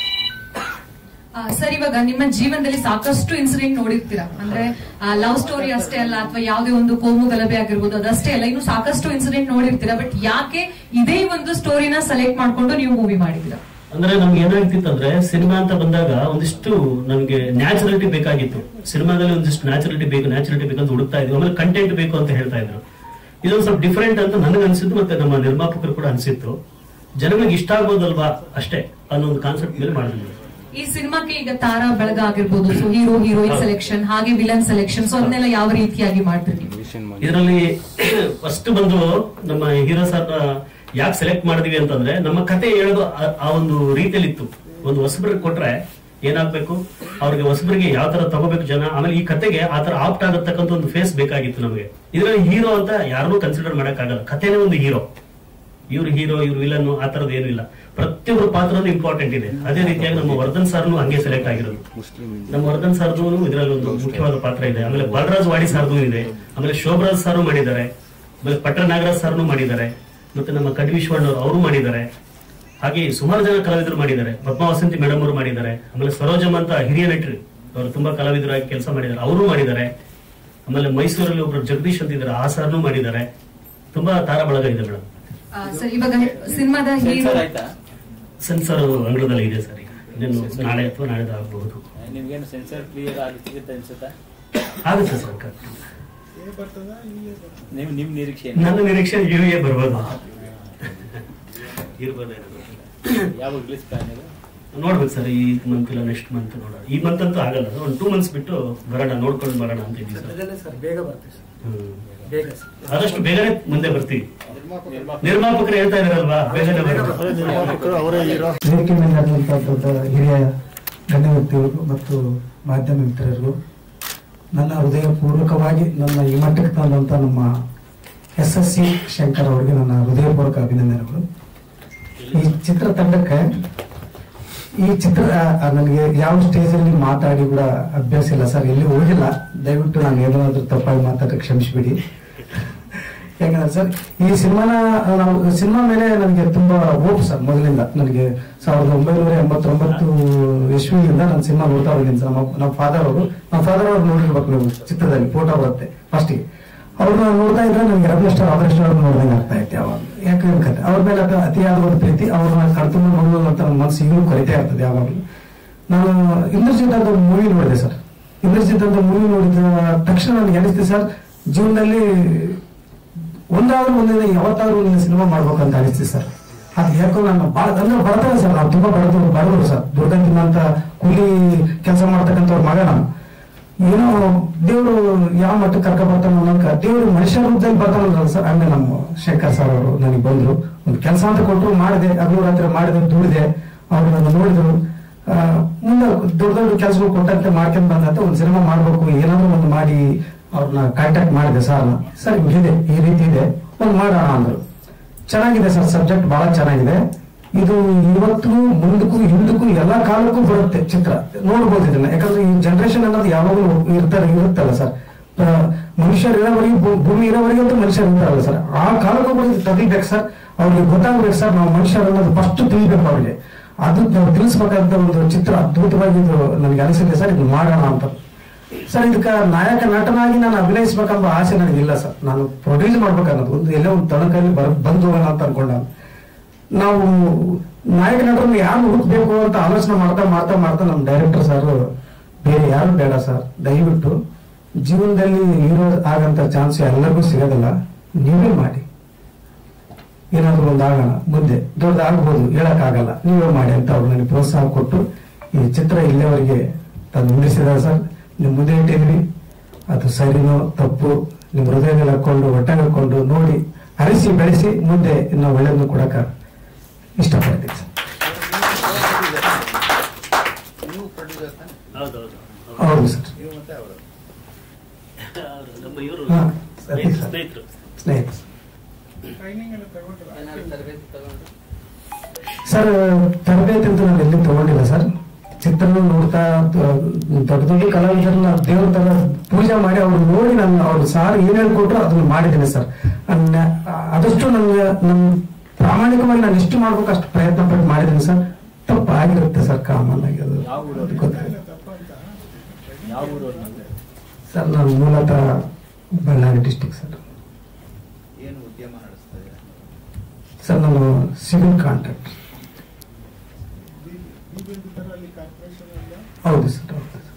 A: ಆ, ಸರ್ ಇವಾಗ ನಿಮ್ಮ ಜೀವನದಲ್ಲಿ ಸಾಕಷ್ಟು ಇನ್ಸಿಡೆಂಟ್ ನೋಡಿರ್ತೀರಾ ಅಂದ್ರೆ ಲವ್ ಸ್ಟೋರಿ ಅಷ್ಟೇ ಅಲ್ಲ ಅಥವಾ ಯಾವುದೇ ಒಂದು ಕೋಮು ಗಲಭೆ ಆಗಿರ್ಬೋದು ಅದಷ್ಟೇ ಅಲ್ಲ ಇನ್ನು ಸಾಕಷ್ಟು ಇನ್ಸಿಡೆಂಟ್ ನೋಡಿರ್ತೀರಾ ಬಟ್ ಯಾಕೆ ಇದೇ ಒಂದು ಸ್ಟೋರಿನ ಸೆಲೆಕ್ಟ್ ಮಾಡ್ಕೊಂಡು ನೀವು ಮೂವಿ ಮಾಡಿದ್ದೀರಾ
E: ಅಂದ್ರೆ ನಮ್ಗೆ ಏನಾಗ್ತಿತ್ತು ಅಂದ್ರೆ ಸಿನಿಮಾ ಅಂತ ಬಂದಾಗ ಒಂದಿಷ್ಟು ನಮ್ಗೆ ನ್ಯಾಚುರಲಿಟಿ ಬೇಕಾಗಿತ್ತು ಸಿನಿಮಾದಲ್ಲಿ ಒಂದಿಷ್ಟು ನ್ಯಾಚುರಲಿಟಿ ಬೇಕು ನ್ಯಾಚುರಲಿಟಿ ಬೇಕು ಅಂತ ಹುಡುಕ್ತಾ ಇದ್ವಿ ಆಮೇಲೆ ಕಂಟೆಂಟ್ ಬೇಕು ಅಂತ ಹೇಳ್ತಾ ಇದ್ರು ಇದೊಂದು ಸ್ವಲ್ಪ ಡಿಫರೆಂಟ್ ಅಂತ ನನಗೆ ಅನ್ಸಿದ್ದು ಮತ್ತೆ ನಮ್ಮ ನಿರ್ಮಾಪಕರು ಕೂಡ ಅನ್ಸಿತ್ತು ಜನಗಳಿಗೆ ಇಷ್ಟ ಆಗ್ಬೋದಲ್ವಾ ಅಷ್ಟೇ ಅನ್ನೋ ಒಂದು ಕಾನ್ಸೆಪ್ಟ್ ಮೇಲೆ ಮಾಡಿದ್ವಿ
A: ಈ ಸಿನಿಮಾಕ್ಕೆ ಈಗ ತಾರಾ ಬೆಳಗ ಆಗಿರ್ಬೋದು ಸೊ ಹೀರೋ ಹೀರೋಯಿನ್ ಸೆಲೆಕ್ಷನ್ ಹಾಗೆ ವಿಲನ್ ಸೆಲೆಕ್ಷನ್ ಸೊ ಅದನ್ನೆಲ್ಲ ಯಾವ ರೀತಿಯಾಗಿ ಮಾಡ್ತೀರಿ ನೀವು
E: ಇದರಲ್ಲಿ ಫಸ್ಟ್ ಬಂದು ನಮ್ಮ ಹೀರೋ ಸರ್ ಯಾಕೆ ಸೆಲೆಕ್ಟ್ ಮಾಡಿದ್ವಿ ಅಂತಂದ್ರೆ ನಮ್ಮ ಕತೆ ಹೇಳೋದು ಆ- ಆ ಒಂದು ರೀತಿಯಲ್ಲಿ ಇತ್ತು ಒಂದು ಹೊಸಬ್ರಿಗೆ ಕೊಟ್ರೆ ಏನಾಗ್ಬೇಕು ಅವ್ರಿಗೆ ಹೊಸಬ್ರಿಗೆ ಯಾವ ತರ ತಗೋಬೇಕು ಜನ ಆಮೇಲೆ ಈ ಕತೆಗೆ ಆ ತರ ಆಪ್ಟ್ ಆಗತಕ್ಕಂತ ಒಂದು ಫೇಸ್ ಬೇಕಾಗಿತ್ತು ನಮಗೆ ಇದರಲ್ಲಿ ಹೀರೋ ಅಂತ ಯಾರನ್ನೂ ಕನ್ಸಿಡರ್ ಮಾಡಕ್ಕಾಗಲ್ಲ ಕಥೆನೇ ಒಂದು ಹೀರೋ ಇವ್ರು ಹೀರೋ ಇವ್ರು ವಿಲನ್ ಆ ತರದ್ದು ಏನೂ ಇಲ್ಲ ಪ್ರತಿಯೊಬ್ಬರ ಪಾತ್ರನೂ ಇಂಪಾರ್ಟೆಂಟ್ ಇದೆ ಅದೇ ರೀತಿಯಾಗಿ ನಮ್ಮ ವರ್ಧನ್ ಸರ್ನು ಹಂಗೆ ಸೆಲೆಕ್ಟ್ ಆಗಿರೋದು ನಮ್ಮ ವರ್ಧನ್ ಸರ್ದು ಇದರಲ್ಲಿ ಒಂದು ಮುಖ್ಯವಾದ ಪಾತ್ರ ಇದೆ ಆಮೇಲೆ ಬಾಲರಾಜ್ ವಾಡಿ ಸರ್ದು ಇದೆ ಆಮೇಲೆ ಶೋಭರಾಜ್ ಸಾರು ಮಾಡಿದ್ದಾರೆ ಆಮೇಲೆ ಪಟ್ಟ ನಾಗರಾಜ್ ಸರ್ನು ಮಾಡಿದ್ದಾರೆ ಮತ್ತೆ ನಮ್ಮ ಕಡ್ವಿಶ್ವಣ್ಣ ಅವರು ಅವರು ಮಾಡಿದ್ದಾರೆ ಹಾಗೆ ಸುಮಾರು ಜನ ಕಲಾವಿದರು ಮಾಡಿದ್ದಾರೆ ಪದ್ಮಾವಸಂತಿ ಮೇಡಮ್ ಅವರು ಮಾಡಿದ್ದಾರೆ ಆಮೇಲೆ ಸರೋಜಮ್ ಅಂತ ಹಿರಿಯ ನಟರು ಅವರು ತುಂಬಾ ಕಲಾವಿದರಾಗಿ ಕೆಲಸ ಮಾಡಿದ್ದಾರೆ ಅವರು ಮಾಡಿದ್ದಾರೆ ಆಮೇಲೆ ಮೈಸೂರಲ್ಲಿ ಒಬ್ರು ಜಗದೀಶ್ ಅಂತ ಇದ್ದಾರೆ ಆ ಸರ್ನು ಮಾಡಿದ್ದಾರೆ ತುಂಬಾ ತಾರಾ ಬಳಗ ಇದೆ ಮೇಡಮ್
A: ಆ, ಸರ್ ಇವಾಗ ಸಿನಿಮಾದ ಹೀರೋ
D: ಸೆನ್ಸರ್ ಆಯ್ತಾ
E: ಸೆನ್ಸರ್ ಅಂಗಳದಲ್ಲಿ ಇದೆ ಸರ್ ಈಗ ಇನ್ನೇನು ನಾಳೆ ಅಥವಾ ನಾಳೆದು ಆಗಬಹುದು
D: ನಿಮ್ಗೇನು ಸೆನ್ಸರ್ ಕ್ಲಿಯರ್ ಆಗಿ ಸಿಗುತ್ತೆ ಅನ್ಸುತ್ತಾ
E: ಆಗುತ್ತೆ ಸರ್ correct.
D: ನಿಮ್ ನಿಮ್ ನಿರೀಕ್ಷೆ ಏನು?
E: ನನ್ನ ನಿರೀಕ್ಷೆ ಯುವಿಗೆ ಬರ್ಬೋದು ಇರ್ಬೋದೇನೋ
D: ಯಾವಾಗ ರಿಲೀಸ್ ಪ್ಲಾನ್ ಇದೆ
E: ನೋಡ್ಬೇಕು ಸರ್ ಈ ಮಂತ್ ಇಲ್ಲ ನೆಕ್ಸ್ಟ್ ಮಂತ್ ನೋಡೋಣ ಈ ಮಂತ್ ಅಂತೂ ಆಗಲ್ಲ ಒಂದು ಟೂ ಮಂತ್ಸ್ ಬಿಟ್ಟು ಬರೋಣ ನೋಡ್ಕೊಂಡು ಬರೋಣ ಅಂತ ಇದ್ದೀವಿ ಸರ್
G: ಅದರಲ್ಲೇ ಸರ್ ಬೇಗ ಬರ್ತೀವಿ ಸರ್
E: ಹ್ಮ್.
G: ಬೇಗ ಸರ್
E: ಆದಷ್ಟು ಬೇಗನೆ ಮುಂದೆ ಬರ್ತೀವಿ ನಿರ್ಮಾಪಕರು ಹೇಳ್ತಾ ಇದಾರಲ್ವಾ ಬೇಗನೆ ಬರೋಣ.
B: ಅದೇ ನಿರ್ಮಾಪಕರು ಅವರೇ ಹೀರೋ
I: ವೇದಿಕೆ ಮೇಲೆ ನಡೆದಂಥ ದೊಡ್ಡ ಹಿರಿಯ ಗಣ್ಯ ವ್ಯಕ್ತಿಗಳಿಗೂ ಮತ್ತು ಮಾಧ್ಯಮ ಮಿತ್ರರಿಗೂ ನನ್ನ ಹೃದಯಪೂರ್ವಕವಾಗಿ ನನ್ನ ಈ ಮಟ್ಟಕ್ಕೆ ತಂದಂಥ ನಮ್ಮ ಎಸ್ ಎಸ್ ಸಿ ಶಂಕರ್ ಅವರಿಗೆ ನನ್ನ ಹೃದಯಪೂರ್ವಕ ಅಭಿನಂದನೆಗಳು ಈ ಚಿತ್ರತಂಡಕ್ಕೆ ಈ ಚಿತ್ರ ಆ, ನನಗೆ ಯಾವ ಸ್ಟೇಜಲ್ಲಿ ಮಾತಾಡಿ ಕೂಡ ಅಭ್ಯಾಸ ಇಲ್ಲ ಸರ್ ಎಲ್ಲಿ ಹೋಗಿಲ್ಲ ದಯವಿಟ್ಟು ನಾನು ಏನಾದರೂ ತಪ್ಪಾಗಿ ಮಾತಾಡಕ್ಕೆ ಕ್ಷಮಿಸಿಬಿಡಿ ಯಾಕಂದ್ರೆ ಸರ್ ಈ ಸಿನಿಮಾನ ನಾವು ಸಿನಿಮಾ ಮೇಲೆ ನನಗೆ ತುಂಬಾ ಹೋಪ್ ಸರ್ ಮೊದಲಿಂದ ನನಗೆ ಸಾವಿರದ ಒಂಬೈನೂರ ಎಂಬತ್ತೊಂಬತ್ತು ಇಸ್ವಿಯಿಂದ ನಾನು ಸಿನಿಮಾ ನೋಡ್ತಾ ಹೋಗಿದ್ದೀನಿ ಸರ್ ನಮ್ಮ ನಮ್ಮ ಫಾದರ್ ಅವರು ನಮ್ಮ ಫಾದರ್ ಅವ್ರು ನೋಡಿರ್ಬೇಕು ನೀವು ಚಿತ್ರದಲ್ಲಿ ಫೋಟೋ ಬರುತ್ತೆ ಫಸ್ಟಿಗೆ ಅವ್ರನ್ನ ನೋಡ್ತಾ ಇದ್ರೆ ನನಗೆ ರಮೇಶ್ ಸ್ಟಾರ್ ಅಮರೇಶ್ ಅವ್ರನ್ನ ನೋಡ್ದಂಗೆ ಆಗ್ತಾ ಇತ್ತು ಯಾವಾಗ ಯಾಕೆ ಕತೆ ಅವ್ರ ಮೇಲೆ ಅದು ಅತಿಯಾದ ಒಂದು ಪ್ರೀತಿ ಅವ್ರನ್ನ ಕಣ್ತುಂಬ ನೋಡೋದು ಅಂತ ನನ್ನ ಮನಸ್ಸು ಈಗಲೂ ಕರಿತಾ ಇರ್ತದೆ ಯಾವಾಗಲೂ ನಾನು ಇಂದ್ರಜಿತ್ ಅಂತ ಒಂದು ಮೂವಿ ನೋಡಿದೆ ಸರ್ ಇಂದ್ರಜಿತ್ ಅಂತ ಮೂವಿ ನೋಡಿದ ತಕ್ಷಣ ನನಗೆ ಅನಿಸ್ತು ಸರ್ ಜೀವನದಲ್ಲಿ ಒಂದಾದ್ರೂ ಒಂದಿನ ಯಾವತ್ತಾದ್ರೂ ಒಂದಿನ ಸಿನಿಮಾ ಮಾಡ್ಬೇಕಂತ ಅನಿಸ್ತಿದೆ ಸರ್ ಅದು ಯಾಕೋ ನಾನು ಬಹಳ ಅಂದ್ರೆ ಬಡತನ ಸರ್ ನಾನು ತುಂಬಾ ಬಡವರು ಬಡವರು ಸರ್ ದುರ್ಗಂತಿನ ಅಂತ ಕೂಲಿ ಕೆಲಸ ಮಾಡ್ತಕ್ಕಂಥವ್ರ ಮಗ ನಾನು ಏನೋ ದೇವರು ಯಾವ ಮಟ್ಟಕ್ಕೆ ಕರ್ಕ ಬರ್ತಾನೆ ಅನ್ನೋಕೆ ದೇವರು ಮನುಷ್ಯ ರೂಪದಲ್ಲಿ ಬರ್ತಾನಲ್ಲ ಸರ್ ಹಂಗೆ ನಮ್ಮ ಶೇಖರ್ ಸರ್ ಅವರು ನನಗೆ ಬಂದ್ರು ಒಂದು ಕೆಲಸ ಅಂತ ಕೊಟ್ಟರು ಮಾಡಿದೆ ಹಗಲು ರಾತ್ರಿ ಮಾಡಿದೆ ದುಡಿದೆ ಅವ್ರು ನನ್ನ ನೋಡಿದ್ರು ಆ, ಮುಂದೆ ದೊಡ್ಡ ದೊಡ್ಡ ಕೆಲಸಗಳು ಕೊಟ್ಟಂತೆ ಮಾಡ್ಕೊಂಡು ಬಂದಂತೆ ಒಂದು ಸಿನಿಮಾ ಮಾಡ್ಬೇಕು ಏನಾದ್ರು ಒಂದು ಮಾಡಿ ಅವ್ರನ್ನ ಕಾಂಟ್ಯಾಕ್ಟ್ ಮಾಡಿದೆ ಸರ್ ಸರ್ ಹಿಂಗಿದೆ ಈ ರೀತಿ ಇದೆ ಒಂದು ಮಾಡೋಣ ಅಂದ್ರು ಚೆನ್ನಾಗಿದೆ ಸರ್ ಸಬ್ಜೆಕ್ಟ್ ಬಹಳ ಚೆನ್ನಾಗಿದೆ ಇದು ಇವತ್ತು ಮುಂದಕ್ಕೂ ಹಿಂದಕ್ಕೂ ಎಲ್ಲಾ ಕಾಲಕ್ಕೂ ಬರುತ್ತೆ ಚಿತ್ರ ನೋಡ್ಬೋದು ಇದನ್ನ ಯಾಕಂದ್ರೆ ಈ ಜನರೇಷನ್ ಅನ್ನೋದು ಯಾವಾಗಲೂ ಇರ್ತಾರೆ ಇರುತ್ತಲ್ಲ ಸರ್ ಆ, ಮನುಷ್ಯರು ಇರೋವರೆಗೆ ಭೂ- ಭೂಮಿ ಇರೋವರೆಗೆ ಅಂತ ಮನುಷ್ಯರು ಇರ್ತಾರಲ್ಲ ಸರ್ ಆ ಕಾಲಕ್ಕೂ ಕೂಡ ಇದು ತೆಗಿಬೇಕು ಸರ್ ಅವ್ರಿಗೆ ಗೊತ್ತಾಗ್ಬೇಕು ಸರ್ ನಾವು ಮನುಷ್ಯರು ಅನ್ನೋದು ಫಸ್ಟ್ ತಿಳಿಬೇಕು ಅವ್ರಿಗೆ ಅದು ನಾವು ತಿಳಿಸ್ಬೇಕಾದಂತ ಒಂದು ಚಿತ್ರ ಅದ್ಭುತವಾಗಿ ಇದು ನನಗೆ ಅನಿಸಿದೆ ಸರ್ ಇದು ಮಾಡೋಣ ಅಂತ ಸರ್ ಇದಕ್ಕೆ ನಾಯಕ ನಟನಾಗಿ ನಾನು ಅಭಿನಯಿಸ್ಬೇಕೆಂಬ ಆಸೆ ನನಗಿಲ್ಲ ಸರ್ ನಾನು ಪ್ರೊಡ್ಯೂಸ್ ಮಾಡ್ಬೇಕನ್ನೋದು ಒಂದು ಎಲ್ಲೋ ಒಂದು ತನಕಲ್ಲಿ ಬರ್ ಬಂದು ಹೋಗೋಣ ಅಂತ ಅನ್ಕೊಂಡ ನಾವು ನಾಯಕ ನಟರನ್ನು ಯಾರು ಹುಡುಕ್ಬೇಕು ಅಂತ ಆಲೋಚನೆ ಮಾಡ್ತಾ ಮಾಡ್ತಾ ಮಾಡ್ತಾ ನಮ್ಮ ಡೈರೆಕ್ಟರ್ ಸರ್ ಬೇರೆ ಯಾರು ಬೇಡ ಸರ್ ದಯವಿಟ್ಟು ಜೀವನದಲ್ಲಿ ಹೀರೋ ಆಗಂತ ಚಾನ್ಸ್ ಎಲ್ಲರಿಗೂ ಸಿಗೋದಿಲ್ಲ ನೀವೇ ಮಾಡಿ ಏನಾದ್ರೂ ಒಂದು ಆಗೋಣ ಮುಂದೆ ದೊಡ್ಡದಾಗ್ಬೋದು ಹೇಳಕ್ ಆಗಲ್ಲ ನೀವೇ ಮಾಡಿ ಅಂತ ಅವ್ರು ನನಗೆ ಪ್ರೋತ್ಸಾಹ ಕೊಟ್ಟು ಈ ಚಿತ್ರ ಇಲ್ಲಿವರೆಗೆ ತಂದು ನಿಲ್ಲಿಸಿದ್ದಾರೆ ಸರ್ ನಿಮ್ ಮುಂದೆ ಇಟ್ಟಿದ್ವಿ ಅದು ಸರಿನೋ ತಪ್ಪು ನಿಮ್ ಹೃದಯದಲ್ಲಿ ಹಾಕೊಂಡು ಹೊಟ್ಟೆಗೆ ಹಾಕೊಂಡು ನೋಡಿ ಅರಿಸಿ ಬೆಳೆಸಿ ಮುಂದೆ ಇನ್ನೂ ಒಳ್ಳೆಯದನ್ನು ಕೊಡಕ ಇಷ್ಟಪಡ್ತೀನಿ ಸರ್
H: ನೀವು ಪ್ರೊಡ್ಯೂಸರ್ ತಾನೆ
E: ಹೌದೌದು
I: ಹೌದು ಸರ್
H: ನೀವು ಮತ್ತೆ ಅವರು
E: ಅವ್ರು ನಮ್ಮ ಇವರು
I: ಹಾ, ಸರಿ ಸರ್.
E: ಸ್ನೇಹಿತರು
I: ಸ್ನೇಹಿತ
H: ಏನಾದ್ರು ತರಬೇತಿ ತಗೊಂಡು
I: ಸರ್ ತರಬೇತಿ ಅಂತ ನಾನು ಎಲ್ಲಿ ತಗೊಂಡಿಲ್ಲ ಸರ್ ಚಿತ್ರ ನೋಡ್ತಾ ತ- ದೊಡ್ಡ ದೊಡ್ಡ ಕಲಾವಿದರನ್ನ ದೇವ್ರ ತರ ಪೂಜೆ ಮಾಡಿ ಅವ್ರು ನೋಡಿ ನಾನು ಅವ್ರು ಸಾರ್ ಏನ್ ಹೇಳ್ಕೊಟ್ರು ಅದನ್ನ ಮಾಡಿದ್ದೀನಿ ಸರ್ ನನ್ನ- ಆದಷ್ಟು ನನ್ನ ನನ್ ಪ್ರಾಮಾಣಿಕವಾಗಿ ನಾನು ಎಷ್ಟು ಮಾಡ್ಬೇಕು ಅಷ್ಟು ಪ್ರಯತ್ನ ಪಟ್ಟು ಮಾಡಿದ್ದೀನಿ ಸರ್ ತಪ್ಪು ಆಗಿರುತ್ತೆ ಸರ್ ಕಾಮನ್ ಆಗಿ ಅದು
D: ಯಾವ ಊರು?
I: ಅದು ಗೊತ್ತಾಗಿದೆ
D: ಯಾವ ಊರವ್ರು ನೀವು?
I: ಸರ್ ನಾನು ಮೂಲತಃ ಬಳ್ಳಾರಿ ಡಿಸ್ಟಿಕ್ ಸರ್
H: ಏನು ಉದ್ಯಮ ನಡೆಸ್ತಾ ಇದ್ದೀರಾ
I: ಸರ್ ನಾನು ಸಿವಿಲ್ ಕಾಂಟ್ರಾಕ್ಟ್ ಹೌದು ಸರ್ ಹೌದು ಸರ್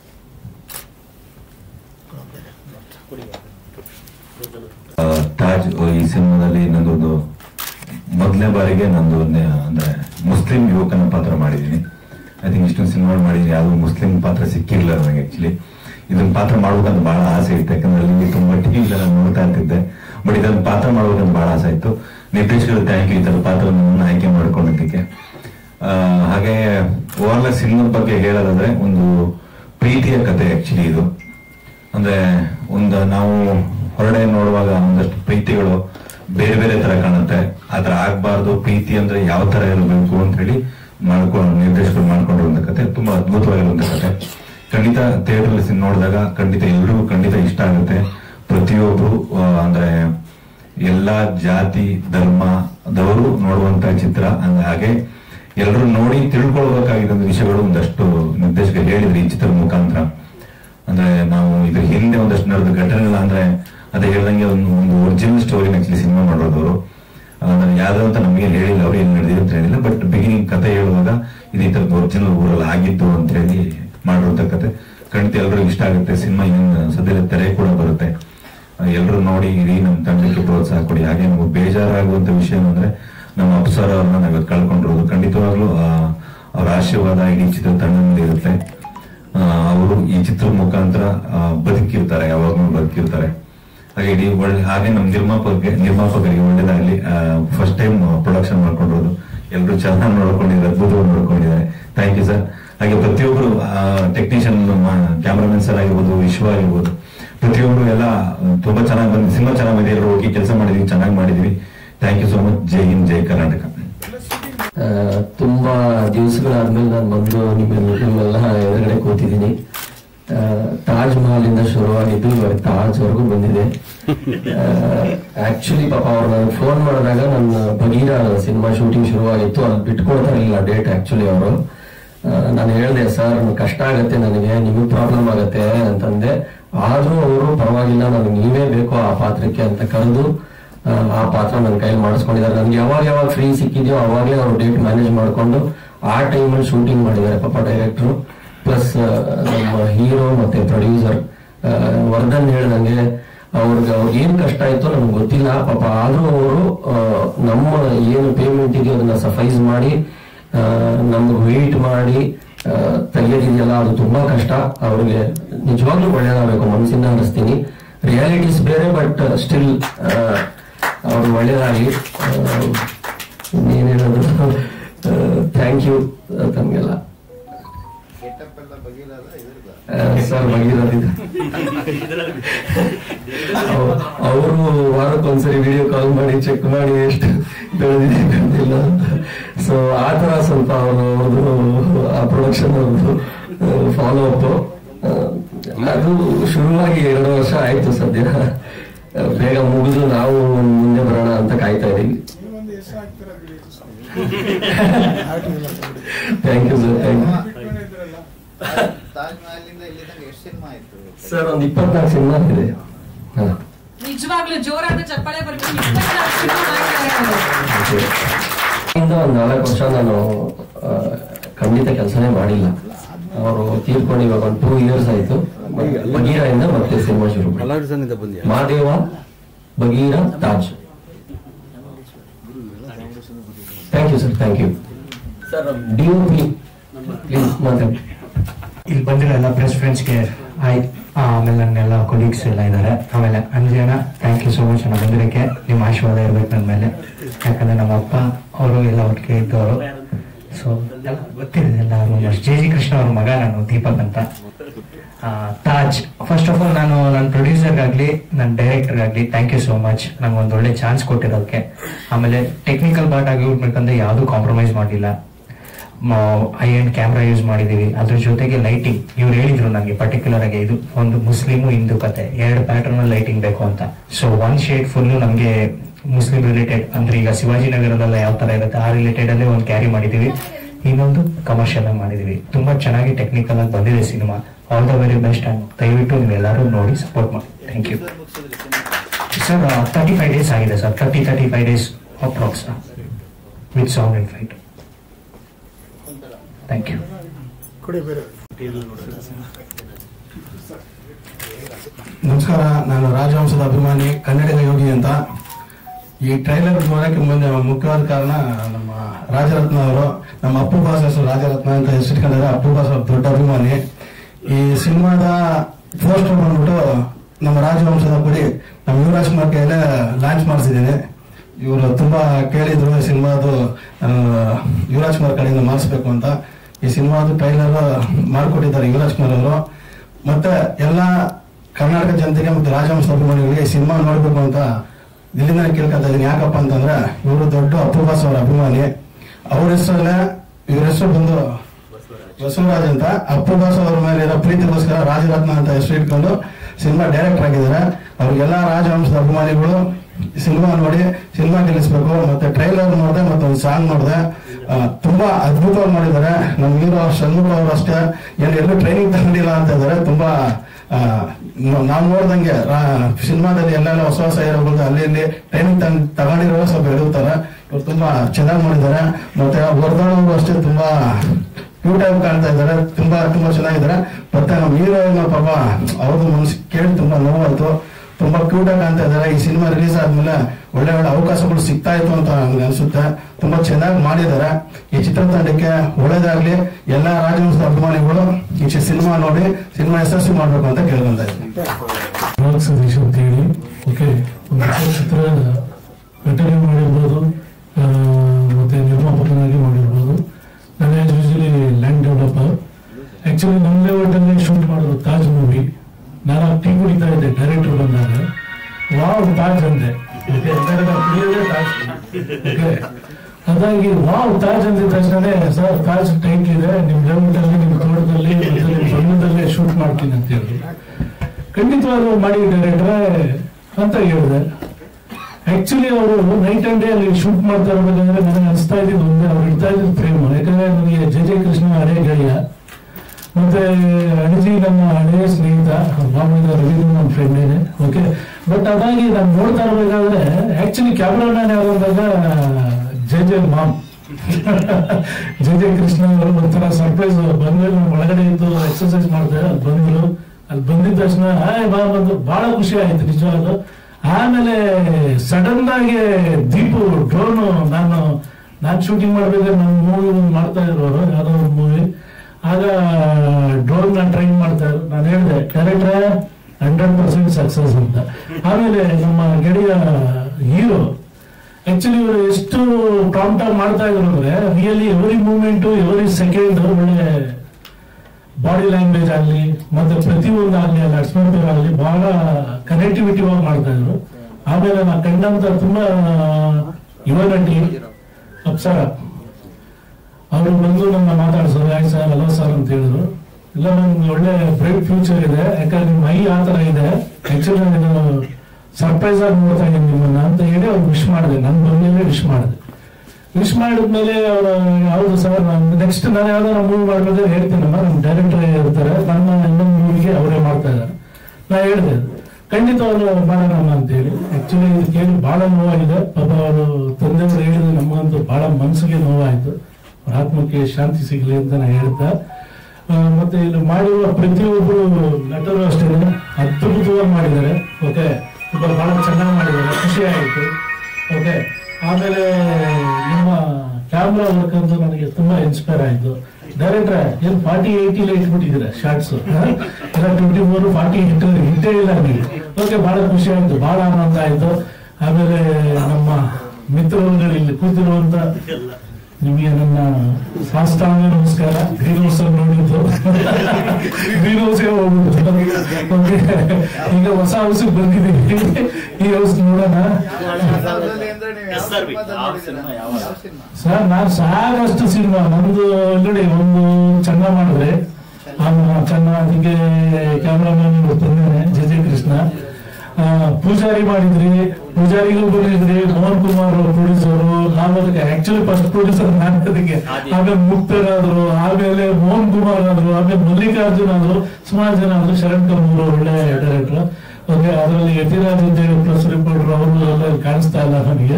J: ಆ, ತಾಜ್ ಈ ಸಿನಿಮಾದಲ್ಲಿ ನಂದೊಂದು ಮೊದಲನೇ ಬಾರಿಗೆ ನಂದು ನೆ- ಅಂದ್ರೆ ಮುಸ್ಲಿಂ ಯುವಕನ ಪಾತ್ರ ಮಾಡಿದ್ದೀನಿ ಐ ಥಿಂಕ್ ಇಷ್ಟೊಂದು ಸಿನಿಮಾ ಮಾಡಿದ್ದೀನಿ ಯಾವ್ದು ಮುಸ್ಲಿಂ ಪಾತ್ರ ಸಿಕ್ಕಿರ್ಲಿಲ್ಲ ನನಗೆ ಆಕ್ಚುಲಿ ಇದನ್ನ ಪಾತ್ರ ಮಾಡ್ಬೇಕಂತ ಬಹಳ ಆಸೆ ಇತ್ತು ಯಾಕಂದ್ರೆ ಅಲ್ಲಿ ತುಂಬಾ ಟಿವಿ ನಾನು ನೋಡ್ತಾ ಇರ್ತಿದ್ದೆ ಬಟ್ ಇದನ್ನ ಪಾತ್ರ ಮಾಡ್ಬೇಕಂತ ಬಹಳ ಆಸೆ ಇತ್ತು ನಿರ್ದೇಶಕರು ಥ್ಯಾಂಕ್ ಯು ಈ ತರ ಪಾತ್ರವನ್ನು ಆಯ್ಕೆ ಮಾಡ್ಕೊಂಡಿದ್ದಕ್ಕೆ ಆ, ಹಾಗೆ ಓವರ್ಲ ಸಿನಿಮಾದ ಬಗ್ಗೆ ಹೇಳೋದಾದ್ರೆ ಒಂದು ಪ್ರೀತಿಯ ಕತೆ ಆಕ್ಚುಲಿ ಇದು ಅಂದ್ರೆ ಒಂದು ನಾವು ಹೊರಗಡೆ ನೋಡುವಾಗ ಒಂದಷ್ಟು ಪ್ರೀತಿಗಳು ಬೇರೆ ಬೇರೆ ತರ ಕಾಣುತ್ತೆ ಆತರ ಆಗ್ಬಾರ್ದು ಪ್ರೀತಿ ಅಂದ್ರೆ ಯಾವ ತರ ಇರಬೇಕು ಅಂತ ಹೇಳಿ ಮಾಡ್ಕೊಂಡು ನಿರ್ದೇಶಕರು ಮಾಡ್ಕೊಂಡಿರುವಂತ ಕತೆ ತುಂಬಾ ಅದ್ಭುತವಾಗಿರುವಂತ ಕತೆ ಖಂಡಿತ ಥಿಯೇಟರ್ ಅಲ್ಲಿ ನೋಡಿದಾಗ ಖಂಡಿತ ಎಲ್ರಿಗೂ ಖಂಡಿತ ಇಷ್ಟ ಆಗುತ್ತೆ ಪ್ರತಿಯೊಬ್ರು ಆ, ಅಂದ್ರೆ ಎಲ್ಲಾ ಜಾತಿ ಧರ್ಮದವರು ನೋಡುವಂತ ಚಿತ್ರ ಅಂದ್ ಹಾಗೆ ಎಲ್ಲರೂ ನೋಡಿ ತಿಳ್ಕೊಳ್ಬೇಕಾಗಿರೋ ವಿಷಯಗಳು ಒಂದಷ್ಟು ನಿರ್ದೇಶಕರು ಹೇಳಿದ್ರು ಈ ಚಿತ್ರದ ಮುಖಾಂತರ ಅಂದ್ರೆ ನಾವು ಇದ್ರ ಹಿಂದೆ ಒಂದಷ್ಟು ನಡೆದ ಘಟನೆಗಳ ಅಂದ್ರೆ ಅದೇ ಹೇಳ್ದಂಗೆ ಒಂದು ಒಂದು ಒರಿಜಿನಲ್ ಸ್ಟೋರಿನ ಆಕ್ಚುಲಿ ಸಿನಿಮಾ ಮಾಡೋದವರು ಅಂದ್ರೆ ಯಾವ್ದು ಅಂತ ನಮಗೆ ಹೇಳಿಲ್ಲ ಅವ್ರು ಏನ್ ನಡೆದಿದೆ ಅಂತ ಹೇಳಿಲ್ಲ ಬಟ್ ಬಿಗಿನಿಂಗ್ ಕತೆ ಹೇಳುವಾಗ ಇದು ಈ ತರದ ಒರಿಜಿನಲ್ ಊರಲ್ಲಿ ಆಗಿದ್ದು ಅಂತ ಹೇಳಿ ಮಾಡಿರುವಂತ ಕತೆ ಖಂಡಿತ ಎಲ್ಲರಿಗೂ ಇಷ್ಟ ಆಗುತ್ತೆ ಸಿನಿಮಾ ಇನ್ನು ಸದ್ಯದ ತೆರೆ ಕೂಡ ಬರುತ್ತೆ ಎಲ್ಲರೂ ನೋಡಿ ಇಡೀ ನಮ್ಮ ತಂಡಕ್ಕೆ ಪ್ರೋತ್ಸಾಹ ಕೊಡಿ ಹಾಗೆ ನಮಗೆ ಬೇಜಾರಾಗುವಂತ ವಿಷಯ ಅಂದ್ರೆ ನಮ್ಮ ಅಪ್ಸರ್ ಅವ್ರನ್ನ ನಾವು ಇವತ್ತು ಕಳ್ಕೊಂಡಿರೋದು ಖಂಡಿತವಾಗ್ಲೂ ಆ, ಅವರ ಆಶೀರ್ವಾದ ಇಡೀ ಚಿತ್ರ ತಂಡದಲ್ಲಿ ಇರುತ್ತೆ ಅವರು ಈ ಚಿತ್ರದ ಮುಖಾಂತರ ಆ, ಬದುಕಿರ್ತಾರೆ ಯಾವಾಗಲೂ ಬದುಕಿರ್ತಾರೆ ಹಾಗೆ ಇಡೀ ಒಳ್ಳೆ ಹಾಗೆ ನಮ್ಮ ನಿರ್ಮಾಪಕರಿಗೆ ನಿರ್ಮಾಪಕರಿಗೆ ಒಳ್ಳೇದಾಗ್ಲಿ ಫಸ್ಟ್ ಟೈಮ್ ಪ್ರೊಡಕ್ಷನ್ ಮಾಡ್ಕೊಂಡಿರೋದು ಎಲ್ಲರೂ ಚೆನ್ನಾಗಿ ನೋಡ್ಕೊಂಡಿದ್ದಾರೆ ಅದ್ಭುತವಾಗಿ ನೋಡ್ಕೊಂಡಿದ್ದಾರೆ ಥ್ಯಾಂಕ್ ಯು ಸರ್ ಹಾಗೆ ಪ್ರತಿಯೊಬ್ಬರು ಟೆಕ್ನಿಷಿಯನ್ ಕ್ಯಾಮ್ರಾಮನ್ ಸರ್ ಆಗಿರ್ಬೋದು ವಿಶ್ವ ಆಗಿರ್ಬೋದು ಪ್ರತಿಯೊಬ್ಬರು ಎಲ್ಲ ತುಂಬಾ ಚೆನ್ನಾಗಿ ಬಂದು ಸಿನಿಮಾ ಚೆನ್ನಾಗಿ ಬಂದಿದೆ ಎಲ್ಲರೂ ಹೋಗಿ ಕೆಲಸ ಮಾಡಿದೀವಿ ಚೆನ್ನಾಗಿ ಮಾಡಿದೀವಿ ಥ್ಯಾಂಕ್ ಯು ಸೋ ಮಚ್ ಜೈ ಹಿಂದ್ ಜೈ ಕರ್ನಾಟಕ
K: ಆ, ತುಂಬಾ ದಿವಸಗಳಾದ್ಮೇಲೆ ನಾನು ಬಂದು ನಿಮ್ಮೆಲ್ಲ ನಿಮ್ಮೆಲ್ಲ ಎದುರುಗಡೆ ಕೂತಿದ್ದೀನಿ ಆ, ತಾಜ್ ಮಹಲ್ ಇಂದ ಶುರುವಾಗಿದ್ದು ಇವಾಗ ತಾಜ್ ವರೆಗೂ ಬಂದಿದೆ ಆಕ್ಚುಲಿ ಪಾಪ ಅವ್ರು ನನಗೆ ಫೋನ್ ಮಾಡಿದಾಗ ನನ್ನ ಬಗೀರ ಸಿನಿಮಾ ಶೂಟಿಂಗ್ ಶುರುವಾಗಿತ್ತು ಅಲ್ಲಿ ಬಿಟ್ಕೊಳ್ತಾ ಇರಲಿಲ್ಲ ಡೇಟ್ ಆಕ್ಚುಲಿ ಅವರು ನಾನು ಹೇಳಿದೆ ಸರ್ ಕಷ್ಟ ಆಗತ್ತೆ ನನಗೆ ನಿಮಗೆ ಪ್ರಾಬ್ಲಮ್ ಆಗತ್ತೆ ಅಂತಂದೆ ಆದ್ರೂ ಅವರು ಪರವಾಗಿಲ್ಲ ನನಗೆ ನೀವೇ ಬೇಕು ಆ ಪಾತ್ರಕ್ಕೆ ಅಂತ ಕರೆದು ಆ, ಆ ಪಾತ್ರ ನನ್ನ ಕೈಯಲ್ಲಿ ಮಾಡಿಸ್ಕೊಂಡಿದ್ದಾರೆ ನನಗೆ ಯಾವಾಗ ಯಾವಾಗ ಫ್ರೀ ಸಿಕ್ಕಿದೆಯೋ ಅವಾಗಲೇ ಅವ್ರು ಡೇಟ್ ಮ್ಯಾನೇಜ್ ಮಾಡಿಕೊಂಡು ಆ ಟೈಮಲ್ಲಿ ಶೂಟಿಂಗ್ ಮಾಡಿದ್ದಾರೆ ಪಾಪ ಡೈರೆಕ್ಟ್ರು ಪ್ಲಸ್ ನಮ್ಮ ಹೀರೋ ಮತ್ತೆ ಪ್ರೊಡ್ಯೂಸರ್ ವರ್ಧನ್ ಹೇಳ್ದಂಗೆ ಅವ್ರಿಗೆ ಅವ್ರಿಗೆ ಏನ್ ಕಷ್ಟ ಆಯ್ತೋ ನಮ್ಗೆ ಗೊತ್ತಿಲ್ಲ ಪಾಪ ಆದ್ರೂ ಅವರು ನಮ್ಮ ಏನು ಪೇಮೆಂಟ್ ಇದೆಯೋ ಅದನ್ನ ಸಫೈಸ್ ಮಾಡಿ ನಮ್ಗೆ ವೆಯ್ಟ್ ಮಾಡಿ ಆ, ತೆಗೆಯೋದಿದೆಯಲ್ಲ ಅದು ತುಂಬಾ ಕಷ್ಟ ಅವ್ರಿಗೆ ನಿಜವಾಗ್ಲೂ ಒಳ್ಳೇದಾಗಬೇಕು ಮನಸ್ಸಿಂದ ಅನಿಸ್ತೀನಿ ರಿಯಾಲಿಟೀಸ್ ಬೇರೆ ಬಟ್ ಸ್ಟಿಲ್ ಅವ್ರು ಒಳ್ಳೇದಾಗಿ ಇನ್ನೇನು ಹೇಳೋದು ಥ್ಯಾಂಕ್ ಯು ತಮಗೆಲ್ಲ ಸರ್ ಭಗೀರಥಿದ ಅವರು ವಾರಕ್ಕೊಂದ್ಸರಿ ವಿಡಿಯೋ ಕಾಲ್ ಮಾಡಿ ಚೆಕ್ ಮಾಡಿ ಎಷ್ಟು ಬೆಳೆದಿದೆ ಗೊತ್ತಿಲ್ಲ ಸೊ ಆ ತರ ಸ್ವಲ್ಪ ಅವರು ಅವ್ರದ್ದು ಆ ಪ್ರೊಡಕ್ಷನ್ ಅವ್ರದ್ದು ಫಾಲೋ ಅಪ್ ಅದು ಶುರುವಾಗಿ ಎರಡು ವರ್ಷ ಆಯ್ತು ಸದ್ಯ ಬೇಗ ಮುಗಿದು ನಾವು ಮುಂದೆ ಬರೋಣ ಅಂತ ಕಾಯ್ತಾ ಇದೀವಿ thank you sir thank you
L: Taj ಮಹಲಿಂದ ಇಲ್ಲಿ ತನಕ ಎಷ್ಟು ಸಿನಿಮಾ ಆಯ್ತು
K: ಸರ್ ಒಂದು ಇಪ್ಪತ್ನಾಲ್ಕು ಸಿನಿಮಾ ಇದೆ ಹಾ
A: ನಿಜವಾಗ್ಲೂ ಜೋರಾದ ಚಪ್ಪಾಳೆ ಬರ್ಬೇಕು ಇಪ್ಪತ್ನಾಲ್ಕು ಸಿನಿಮಾ ಮಾಡಿದ್ದಾರೆ ಅವರು.
K: ಇಂದ ಒಂದು ನಾಲ್ಕು ವರ್ಷ ನಾನು ಆ, ಖಂಡಿತ ಕೆಲಸನೇ ಮಾಡಿಲ್ಲ ಅವರು ತೀರ್ಕೊಂಡು ಇವಾಗ ಒಂದು ಟೂ ಇಯರ್ಸ್ ಆಯ್ತು ಬಗೀರ ಇಂದ ಮತ್ತೆ ಸಿನಿಮಾ ಶುರು ಮಾಡಿ
F: ಕಲಾವಿದನಿಂದ ಬಂದ್ಯಾ
K: Madeva Bagheera Taj thank you sir thank you sir D O P please ಮಾತಾಡಿ
M: ಇಲ್ಲಿ ಬಂದಿರೋ ಎಲ್ಲ ಪ್ರೆಸ್ ಫ್ರೆಂಡ್ಸ್ಗೆ ಹಾಯ್ ಆಮೇಲೆ ನನ್ನೆಲ್ಲ ಕೊಲೀಗ್ಸ್ ಎಲ್ಲ ಇದ್ದಾರೆ ಆಮೇಲೆ Anjana thank you so much ನಾನು ಬಂದಿರೋಕ್ಕೆ ನಿಮ್ಮ ಆಶೀರ್ವಾದ ಇರ್ಬೇಕು ನನ್ನ ಮೇಲೆ ಯಾಕಂದ್ರೆ ನಮ್ಮ ಅಪ್ಪ ಅವರು ಎಲ್ಲ ಒಟ್ಟಿಗೆ ಇದ್ದವರು ಸೊ ಎಲ್ಲ ಗೊತ್ತಿದೆ ಎಲ್ಲರೂ ಜೆ ಜಿ ಕೃಷ್ಣ ಅವ್ರ ಮಗ ನಾನು ದೀಪಕ್ ಅಂತ ಆ, ತಾಜ್ ಫಸ್ಟ್ ಆಫ್ ಆಲ್ ನಾನು ನನ್ನ ಪ್ರೊಡ್ಯೂಸರ್ಗಾಗ್ಲಿ ನನ್ನ ಡೈರೆಕ್ಟರ್ಗಾಗ್ಲಿ ಥ್ಯಾಂಕ್ ಯು ಸೋ ಮಚ್ ನಂಗೆ ಒಂದು ಒಳ್ಳೆ ಚಾನ್ಸ್ ಕೊಟ್ಟಿರೋದಕ್ಕೆ ಆಮೇಲೆ ಟೆಕ್ನಿಕಲ್ ಪಾರ್ಟ್ ಆಗಿರ್ಬೇಕಂದ್ರೆ ಯಾವುದು ಕಾಂಪ್ರಮೈಸ್ ಮಾಡಿಲ್ಲ ಐ ಎಂಡ್ ಕ್ಯಾಮ್ರಾ ಯೂಸ್ ಮಾಡಿದೀವಿ ಅದ್ರ ಜೊತೆಗೆ ಲೈಟಿಂಗ್ ಇವ್ರು ಹೇಳಿದ್ರು ನನಗೆ ಪರ್ಟಿಕ್ಯುಲರ್ ಆಗಿ ಇದು ಒಂದು ಮುಸ್ಲಿಮು ಹಿಂದೂ ಕತೆ ಎರಡು ಪ್ಯಾಟರ್ನ್ ಲೈಟಿಂಗ್ ಬೇಕು ಅಂತ ಸೊ ಒನ್ ಶೇಡ್ ಫುಲ್ ನಮಗೆ ಮುಸ್ಲಿಂ ರಿಲೇಟೆಡ್ ಅಂದ್ರೆ ಈಗ ಶಿವಾಜಿನಗರದಲ್ಲ ಯಾವ ತರ ಇರುತ್ತೆ ಆ ರಿಲೇಟೆಡ್ ಅಲ್ಲೇ ಒಂದು ಕ್ಯಾರಿ ಮಾಡಿದೀವಿ ಇನ್ನೊಂದು ಕಮರ್ಷಿಯಲ್ ಆಗಿ ಮಾಡಿದೀವಿ ತುಂಬಾ ಚೆನ್ನಾಗಿ ಟೆಕ್ನಿಕಲ್ ಆಗಿ ಬಂದಿದೆ cinema all the very best and ದಯವಿಟ್ಟು ನೀವೆಲ್ಲರೂ ನೋಡಿ ಸಪೋರ್ಟ್ ಮಾಡಿ thank you sir thirty five days ಆಗಿದೆ sir thirty thirty five days approx with sound and fight thank you
B: ಕೊಡಿ ಬೇರೆ
I: ನಮಸ್ಕಾರ ನಾನು ರಾಜವಂಶದ ಅಭಿಮಾನಿ ಕನ್ನಡಿಗ ಯೋಗಿ ಅಂತ ಈ ಟ್ರೈಲರ್ ನೋಡಕ್ಕೆ ಮುಂದೆ ಮುಖ್ಯವಾದ ಕಾರಣ ನಮ್ಮ ರಾಜರತ್ನ ಅವರು ನಮ್ಮ ಅಪ್ಪು ಬಾಸ್ ಹೆಸರು ರಾಜರತ್ನ ಅಂತ ಹೆಸರಿಟ್ಕೊಂಡಿದ್ದಾರೆ ಅಪ್ಪು ಬಾಸ್ ಅವ್ರ ದೊಡ್ಡ ಅಭಿಮಾನಿ ಈ ಸಿನಿಮಾದ ಪೋಸ್ಟರ್ ಬಂದ್ಬಿಟ್ಟು ನಮ್ಮ ರಾಜವಂಶದ ಕುಡಿ ನಮ್ಮ ಯುವರಾಜ್ ಕುಮಾರ್ ಕೈಯಲ್ಲೇ ಲಾಂಚ್ ಮಾಡಿಸಿದ್ದೀನಿ ಇವರು ತುಂಬಾ ಕೇಳಿದ್ರು ಈ ಸಿನಿಮಾದು ಆ, ಯುವರಾಜ್ ಕುಮಾರ್ ಕಡೆಯಿಂದ ಮಾಡಿಸ್ಬೇಕು ಅಂತ ಈ ಸಿನಿಮಾದು ಟ್ರೈಲರ್ ಮಾಡಿಕೊಟ್ಟಿದ್ದಾರೆ ಯುವರಾಜ್ ಕುಮಾರ್ ಅವರು ಮತ್ತೆ ಎಲ್ಲ ಕರ್ನಾಟಕ ಜನತೆಗೆ ಮತ್ತೆ ರಾಜವಂಶ ಅಭಿಮಾನಿಗಳಿಗೆ ಈ ಸಿನಿಮಾ ನೋಡ್ಬೇಕು ಅಂತ ಇಲ್ಲಿಂದ ಕೇಳ್ಕೊಂತ ಇದೀನಿ ಯಾಕಪ್ಪ ಅಂತಂದ್ರೆ ಇವರು ದೊಡ್ಡ ಅಪ್ಪುಬಾಸ್ ಅವರ ಅಭಿಮಾನಿ ಅವ್ರ ಹೆಸರಲ್ಲೇ ಇವ್ರ ಹೆಸರು ಬಂದು ಬಸವರಾಜ್ ಅಂತ ಅಪ್ಪುಬಾಸ್ ಅವ್ರ ಮೇಲೆ ಇರೋ ಪ್ರೀತಿಗೋಸ್ಕರ ರಾಜರತ್ನ ಅಂತ ಹೆಸರು ಇಟ್ಕೊಂಡು ಸಿನಿಮಾ ಡೈರೆಕ್ಟರ್ ಆಗಿದ್ದಾರೆ ಅವ್ರಿಗೆಲ್ಲ ರಾಜವಂಶದ ಅಭಿಮಾನಿಗಳು ಸಿನಿಮಾ ನೋಡಿ ಸಿನಿಮಾ ಗೆಲ್ಲಿಸ್ಬೇಕು ಮತ್ತೆ ಟ್ರೈಲರ್ ನೋಡಿದೆ ಮತ್ತೆ ಒಂದು ಸಾಂಗ್ ನೋಡಿದೆ ಆ, ತುಂಬಾ ಅದ್ಭುತವಾಗಿ ಮಾಡಿದ್ದಾರೆ ನಮ್ಮ ಹೀರೋ ಷಣ್ಮುಖ ಅವರು ಅಷ್ಟೇ ಏನು ಎಲ್ಲೂ ಟ್ರೈನಿಂಗ್ ತಗೊಂಡಿಲ್ಲ ಅಂತ ಇದ್ದಾರೆ ತುಂಬಾ ಆ, ನ- ನಾವ್ ನೋಡ್ದಂಗೆ ಸಿನಿಮಾದಲ್ಲಿ ಎಲ್ಲೆಲ್ಲ ಹೊಸ ಹೊಸ ಹೀರೋಗಳು ಅಲ್ಲಿ ಇಲ್ಲಿ ಟ್ರೈನಿಂಗ್ ತಗೊಂಡಿರೋ ಸ್ವಲ್ಪ ಎಡುತ್ತಾರೆ ಇವ್ರು ತುಂಬಾ ಚೆನ್ನಾಗಿ ಮಾಡಿದ್ದಾರೆ ಮತ್ತೆ ವರ್ಧನ್ ಅವರು ಅಷ್ಟೇ ತುಂಬಾ ಕ್ಯೂಟ್ ಆಗಿ ಕಾಣ್ತಾ ಇದ್ದಾರೆ ತುಂಬಾ ತುಂಬಾ ಚೆನ್ನಾಗಿದ್ದಾರೆ ಮತ್ತೆ ನಮ್ಮ ಹೀರೋಯಿನ್ ಪಾಪ ಅವ್ರದ್ದು ಮನಸ್ಸು ಕೇಳಿ ತುಂಬಾ ನೋವಾಯ್ತು
N: ತುಂಬಾ ಕ್ಯೂಟ್ ಆಗಿ ಕಾಣ್ತಾ ಇದ್ದಾರೆ ಈ ಸಿನಿಮಾ ರಿಲೀಸ್ ಆದ್ಮೇಲೆ ಒಳ್ಳೆ ಒಳ್ಳೆ ಅವಕಾಶಗಳು ಸಿಗ್ತಾ ಇತ್ತು ಅಂತ ನಮ್ಗೆ ಅನ್ಸುತ್ತೆ ತುಂಬಾ ಚೆನ್ನಾಗಿ ಮಾಡಿದ್ದಾರೆ ಈ ಚಿತ್ರತಂಡಕ್ಕೆ ಒಳ್ಳೇದಾಗ್ಲಿ ಎಲ್ಲಾ ರಾಜವಂಶದ ಅಭಿಮಾನಿಗಳು ಈ ಸಿನಿಮಾ ನೋಡಿ ಸಿನಿಮಾ ಯಶಸ್ವಿ ಮಾಡ್ಬೇಕು ಅಂತ ಕೇಳ್ಕೊಂತ ಇದ್ದೀನಿ
O: ರಾಗ್ ಸತೀಶ್ ಅಂತ ಹೇಳಿ ಓಕೆ ಒಂದು ಚಲನಚಿತ್ರ ನಟನೆ ಮಾಡಿರ್ಬೋದು ಆ, ಮತ್ತೆ ನಿರ್ಮಾಪಕನಾಗಿ ಮಾಡಿರ್ಬೋದು ನಾನು as usually land developer actually ನಮ್ಮ ಲೆವೆಲ್ಟಲ್ಲಿ ಶೂಟ್ ಮಾಡೋದು ತಾಜ್ ಮೂವಿ ನಾನು ಆ ಟೀ ಕುಡಿತಾ ಇದ್ದೆ ಡೈರೆಕ್ಟರ್ ಬಂದಾಗ ವಾವ್ ತಾಜ್ ಅಂದೆ ಓಕೆ ಕುಡಿಯೋದೇ ತಾಜ್ ಓಕೆ ಅದಾಗಿ ವಾವ್ ತಾಜ್ ಅಂದಿದ ತಕ್ಷಣ ಸರ್ ತಾಜ್ ಟೈಟ್ ಇದೆ ನಿಮ್ ಲೆವೆಲ್ಟಲ್ಲಿ ನಿಮ್ ತೋಟದಲ್ಲಿ ಮತ್ತೆ ನಿಮ್ ಬಣ್ಣದಲ್ಲೇ ಶೂಟ್ ಮಾಡ್ತೀನಿ ಅಂತ ಹೇಳಿದ್ರು ಖಂಡಿತವಾಗ್ಲೂ ಮಾಡಿ ಡೈರೆಕ್ಟ್ರೆ ಅಂತ ಹೇಳಿದೆ ಆಕ್ಚುಲಿ ಅವರು ನೈಟ್ ಅಂಡ್ ಡೇ ಅಲ್ಲಿ ಶೂಟ್ ಮಾಡ್ತಾ ಇರಬೇಕಾದ್ರೆ ನನಗೆ ಅನಿಸ್ತಾ ಇದ್ದಿದ್ದು ಒಂದೇ ಅವ್ರು ಇಡ್ತಾ ಇದ್ದಿದ್ದು ಪ್ರೇಮ ಯಾಕಂದ್ರೆ ನನಗೆ ಜೆ ಜೆ ಕೃಷ್ಣ ಹಳೆ ಗೆಳೆಯ ಮತ್ತೆ ಅಣಜಿ ನಮ್ಮ ಹಳೆಯ ಸ್ನೇಹಿತ ಮಾಮೂಲಿ ರವೀಂದ್ರ ನನ್ನ ಫ್ರೆಂಡೇನೆ ಓಕೆ ಬಟ್ ಅದಾಗಿ ನಾನು ನೋಡ್ತಾ ಇರಬೇಕಾದ್ರೆ ಆಕ್ಚುಲಿ ಕ್ಯಾಮ್ರಾ ಮ್ಯಾನ್ ಯಾರು ಅಂದಾಗ J J ma'am J J Krishna ಅವರು ಒಂಥರ ಸರ್ಪ್ರೈಸ್ ಬಂದ್ಮೇಲೆ ನಾನು ಒಳಗಡೆ ಇದ್ದು ಎಕ್ಸರ್ಸೈಸ್ ಮಾಡಿದೆ ಅಲ್ಲಿ ಬಂದ್ರು ಅಲ್ಲಿ ಬಂದಿದ ತಕ್ಷಣ ಹಾಯ್ ಬಾ ಬಂದು ಬಹಳ ಖುಷಿ ಆಯ್ತು ನಿಜವಾಗ್ಲು ಆಮೇಲೆ ಸಡನ್ ಆಗಿ ದೀಪು ಡ್ರೋನ್ ನಾನು ನಾನ್ ಶೂಟಿಂಗ್ ಮಾಡ್ಬೇಕಾದ್ರೆ ನನ್ನ ಮೂವಿ ಮಾಡ್ತಾ ಇರೋರು ಯಾವ್ದೋ ಒಂದು ಮೂವಿ ಆಗ ಡ್ರೋನ್ ನಾನು ಟ್ರೈನ್ ಮಾಡ್ತಾ ಇದ್ರು ನಾನು ಹೇಳಿದೆ ಡೈರೆಕ್ಟ್ರೆ ಹಂಡ್ರೆಡ್ ಪರ್ಸೆಂಟ್ ಸಕ್ಸಸ್ ಅಂತ ಆಮೇಲೆ ನಮ್ಮ ಗೆಳೆಯ ಹೀರೋ ಆಕ್ಚುಲಿ ಇವರು ಎಷ್ಟು ಪ್ರಾಂಪ್ಟ್ ಆಗಿ ಮಾಡ್ತಾ ಇದ್ರು ಅಂದ್ರೆ really every moment every second ಒಳ್ಳೆ ಬಾಡಿ ಲ್ಯಾಂಗ್ವೇಜ್ ಆಗಲಿ ಮತ್ತೆ ಪ್ರತಿಯೊಂದು ಆಗಲಿ ಲಕ್ಷ್ಮಣ್ ಆಗಲಿ ಬಹಳ ಕನೆಕ್ಟಿವಿಟಿ ಮಾಡ್ತಾ ಇದ್ರು ಆಮೇಲೆ ನಾ ಕಂಡಂತ ತುಂಬಾ ಯುವ ನಟಿ ಅಪ್ಸರ ಅವರು ಬಂದು ನನ್ನ ಮಾತಾಡ್ಸೋದು ಯಾಕೆ ಸರ್ ಅಲ್ಲ ಸರ್ ಅಂತ ಹೇಳಿದ್ರು ಇಲ್ಲ ನನ್ಗೆ ಒಳ್ಳೆ ಬ್ರೈಟ್ ಫ್ಯೂಚರ್ ಇದೆ ಯಾಕಂದ್ರೆ ನಿಮ್ಮ ಮೈ ಆ ತರ ಇದೆ ಆಕ್ಚುಲಿ ನಾನು ಸರ್ಪ್ರೈಸ್ ಆಗಿ ನೋಡ್ತಾ ಇದ್ದೀನಿ ನಿಮ್ಮನ್ನ ಅಂತ ಹೇಳಿ ಅವ್ರು ವಿಶ್ ಮಾಡಿದೆ ನನ್ನ ಬಂದ್ಮೇಲೆ ವಿಶ್ ಮಾಡಿದೆ ವಿಶ್ ಮಾಡಿದ್ಮೇಲೆ ಅವರು ಹೌದು ಸರ್ ನಾನು ನೆಕ್ಸ್ಟ್ ನಾನು ಯಾವ್ದಾರ ಮೂವಿ ಮಾಡ್ಬೇಕಾದ್ರೆ ಹೇಳ್ತೀನಮ್ಮ ನಮ್ಮ ಡೈರೆಕ್ಟರ್ ಇರ್ತಾರೆ ನನ್ನ ಇನ್ನೊಂದು ಮೂವಿಗೆ ಅವರೇ ಮಾಡ್ತಾ ಇದ್ದಾರೆ ನಾ ಹೇಳಿದೆ ಖಂಡಿತ ಅವರು ಮಾಡೋಣಮ್ಮ ಅಂತ ಹೇಳಿ ಆಕ್ಚುಲಿ ಇದು ಕೇಳಿ ಬಹಳ ನೋವಾಗಿದೆ ಪಾಪ ಅವರು ತಂದೆಯವರು ಹೇಳಿದ್ರೆ ನಮಗಂತೂ ಬಹಳ ಮನಸ್ಸಿಗೆ ನೋವಾಯ್ತು ಅವ್ರ ಆತ್ಮಕ್ಕೆ ಶಾಂತಿ ಸಿಗಲಿ ಅಂತ ನಾ ಹೇಳ್ತಾ ಆ, ಮತ್ತೆ ಇಲ್ಲಿ ಮಾಡಿರುವ ಪ್ರತಿಯೊಬ್ಬರು ನಟರು ಅಷ್ಟೇ ಅದ್ಭುತವಾಗಿ ಮಾಡಿದ್ದಾರೆ ಓಕೆ ತುಂಬಾ ಬಹಳ ಚೆನ್ನಾಗಿ ಮಾಡಿದ್ದಾರೆ ಖುಷಿ ಆಯಿತು ಓಕೆ ಆಮೇಲೆ ನಿಮ್ಮ ಕ್ಯಾಮ್ರಾ ವರ್ಕ್ ಅಂತೂ ನನಗೆ ತುಂಬಾ ಇನ್ಸ್ಪೈರ್ ಆಯ್ತು ಡೈರೆಕ್ಟ್ರೆ ಏನ್ ಫಾರ್ಟಿ ಏಯ್ಟಿಲಿ ಇಟ್ಬಿಟ್ಟಿದ್ದೀರಾ ಶಾರ್ಟ್ಸ್ ಎಲ್ಲ ಟ್ವೆಂಟಿ ಫೋರ್ ಫಾರ್ಟಿ ಏಟ್ ಇಟ್ಟೇ ಇಲ್ಲ ನೀವು ಓಕೆ ಬಹಳ ಖುಷಿ ಆಯ್ತು ಬಹಳ ಆನಂದ ಆಯ್ತು ಆಮೇಲೆ ನಮ್ಮ ಮಿತ್ರರು ಇಲ್ಲಿ ಕೂತಿರುವಂತ ನಿಮಗೆ ನನ್ನ ಸಾಷ್ಟಾಂಗ ನಮಸ್ಕಾರ ಗ್ರೀನ್ ಹೌಸ್ ಅಲ್ಲಿ ನೋಡಿದ್ದು ಗ್ರೀನ್ ಹೌಸ್ ಹೋಗ್ಬಿಟ್ಟು Okay. ಈಗ ಹೊಸ ಹೌಸ್ ಬಂದಿದ್ದೀವಿ ಈ ಹೌಸ್ ನೋಡೋಣ ಸರ್ ನಾನು ಸಾಕಷ್ಟು ಸಿನಿಮಾ ನಂದು ನೋಡಿ ಒಂದು ಚಂದ ಮಾಡಿದ್ರೆ ಆಮೇಲೆ ಚಂದ ಅದಕ್ಕೆ ಕ್ಯಾಮ್ರಾಮನ್ ತಂದೇನೆ ಜೆ ಜೆ ಕೃಷ್ಣ ಆ, ಪೂಜಾರಿ ಮಾಡಿದ್ರಿ ಪೂಜಾರಿಗೂ ಬಂದಿದ್ರಿ ಮೋಹನ್ ಕುಮಾರ್ ಪ್ರೊಡ್ಯೂಸರು ನಾವು ಅದಕ್ಕೆ ಆಕ್ಚುಲಿ ಫಸ್ಟ್ ಪ್ರೊಡ್ಯೂಸರ್ ನಾನು ಅದಕ್ಕೆ ಆಮೇಲೆ ಮುಕ್ತರಾದ್ರು ಆಮೇಲೆ ಮೋಹನ್ ಕುಮಾರ್ ಆದ್ರು ಆಮೇಲೆ ಮಲ್ಲಿಕಾರ್ಜುನ್ ಆದ್ರು ಸುಮಾರು ಜನ ಆದ್ರು ಶರಣ್ ಕಪೂರ್ ಒಳ್ಳೆ ಡೈರೆಕ್ಟರ್ ಓಕೆ ಅದರಲ್ಲಿ ಯತಿರಾಜ್ ಅಂತ ಹೇಳಿ ಪ್ರೆಸ್ ರಿಪೋರ್ಟರ್ ಅವರು ಎಲ್ಲ ಕಾಣಿಸ್ತಾ ಇಲ್ಲ ನನಗೆ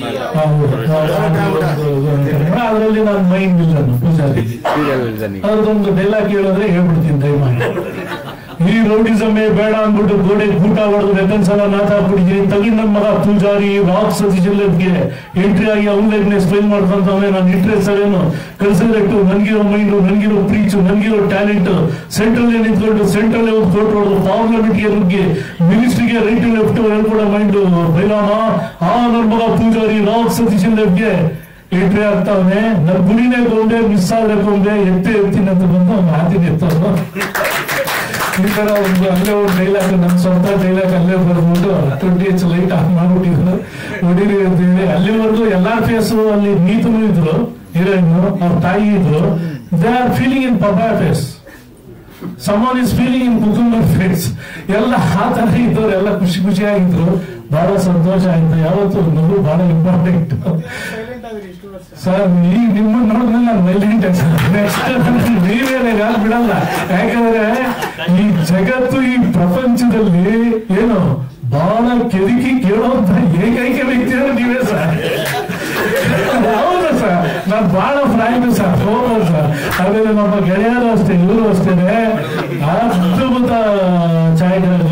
O: ಅದರಲ್ಲಿ ನಾನು ಮೈಂಡ್ ಇಲ್ಲ ಪೂಜಾರಿ ಅದ್ರದೊಂದು ಡೈಲಾಗ್ ಕೇಳಿದ್ರೆ ಹೇಳ್ಬಿಡ್ತೀನಿ ದಯಮಾಡಿ ಈ ರೌಡಿಸಮೇ ಬೇಡ ಅಂದ್ಬಿಟ್ಟು ಗೋಡೆ ಗೂಟ ಹೊಡೆದು ವೆಪನ್ಸ್ ಎಲ್ಲ ನಾತಾಕ್ಬಿಟ್ಟಿದ್ದೀನಿ ತಗೊಂಡ್ ನನ್ನ ಮಗ ಪೂಜಾರಿ ರಾಕ್ ಸತೀಶಲ್ಗೆ ಎಂಟ್ರಿ ಆಗಿ ಅವ್ನ ಸ್ಪೈಲ್ ಮಾಡ್ಕೊಂತವನೆ ನಾನು ಇಂಟ್ರೆಸ್ಟ್ ಅವೇನು ಕನ್ಸಿಡರೇಟ್ ನನ್ಗಿರೋ ಮೈಂಡ್ ನನ್ಗಿರೋ ಪ್ರೀಚು ನನ್ಗಿರೋ ಟ್ಯಾಲೆಂಟ್ ಸೆಂಟ್ರಲ್ ನಿಂತ್ಕೊಂಡು ಸೆಂಟ್ರಲ್ ಕೋರ್ಟ್ ಹೊಡೆದು ಪಾರ್ಲಿಮೆಂಟ್ಗೆ ನುಗ್ಗಿ ಮಿನಿಸ್ಟ್ರಿಗೆ ರೈಟ್ ಲೆಫ್ಟ್ ಹೇಳ್ಕೊಡೋ ಮೈಂಡ್ ಬೈಲಾಮ ಆ ನನ್ನ ಮಗ ಪೂಜಾರಿ ರಾಕ್ ಸತೀಶಲ್ಗೆ ಎಂಟ್ರಿ ಆಗ್ತಾವನೆ ನನ್ನ ಗುರಿನೇ ಗೊಂಡೆ ಮಿಸ್ ಆದ್ರೆ ಗೊಂಡೆ ಎತ್ತೆ ಎತ್ತೀನಿ ಅಂತ ಬಂದು ಅವ್ನು ಹಾದಿನ ಎತ್ತವ್ರು ಈ ತರ ಒಂದು ಅಲ್ಲೇ ಒಂದು ಡೈಲಾಗ್ ನಮ್ಮ ಸ್ವಂತ ಡೈಲಾಗ್ ಅಲ್ಲೇ ಬರ್ಬಿಟ್ಟು ಟ್ವೆಂಟಿ ಎಚ್ ಲೈಟ್ ಆನ್ ಮಾಡ್ಬಿಟ್ಟಿದ್ರು ನೋಡಿರಿ ಅಂತ ಹೇಳಿ ಅಲ್ಲಿವರೆಗೂ ಎಲ್ಲಾ ಫೇಸು ಅಲ್ಲಿ ನೀತನು ಇದ್ರು ಹೀರೋಯಿನ್ ಅವ್ರ ತಾಯಿ ಇದ್ರು they are feeling in papa face someone is feeling in cucumber face ಎಲ್ಲ ಆ ತರ ಇದ್ದವ್ರು ಎಲ್ಲ ಖುಷಿ ಖುಷಿಯಾಗಿದ್ರು ಬಹಳ ಸಂತೋಷ ಆಯ್ತು ಯಾವತ್ತು ನಗು ಬಹಳ ಇಂಪಾರ್ಟೆಂಟ್ ಸರ್ ಈ ನಿಮ್ಮನ್ನ ನೋಡಿದ್ಮೇಲೆ ನಾನು ವೈಲೆಂಟ್ ನೆಕ್ಸ್ಟ್ ನೀವೇನೇ ಯಾರು ಬಿಡಲ್ಲ ಯಾಕಂದ್ರೆ ಈ ಜಗತ್ತು ಈ ಪ್ರಪಂಚದಲ್ಲಿ ಏನು ಬಹಳ ಕೆದಕಿ ಕೇಳುವಂತ ಏಕೈಕ ವ್ಯಕ್ತಿ ಅಂದ್ರೆ ನೀವೇ ಸರ್ ಹೌದು ಸರ್ ನಾನು ಬಹಳ ಫ್ರಾಂಕ್ ಸರ್ ಹೌದು ಸರ್ ಆಮೇಲೆ ನಮ್ಮ ಗೆಳೆಯರು ಅಷ್ಟೇ ಇವರು ಅಷ್ಟೇನೆ ಅದ್ಭುತ ಛಾಯಾಗ್ರಾಹಕರು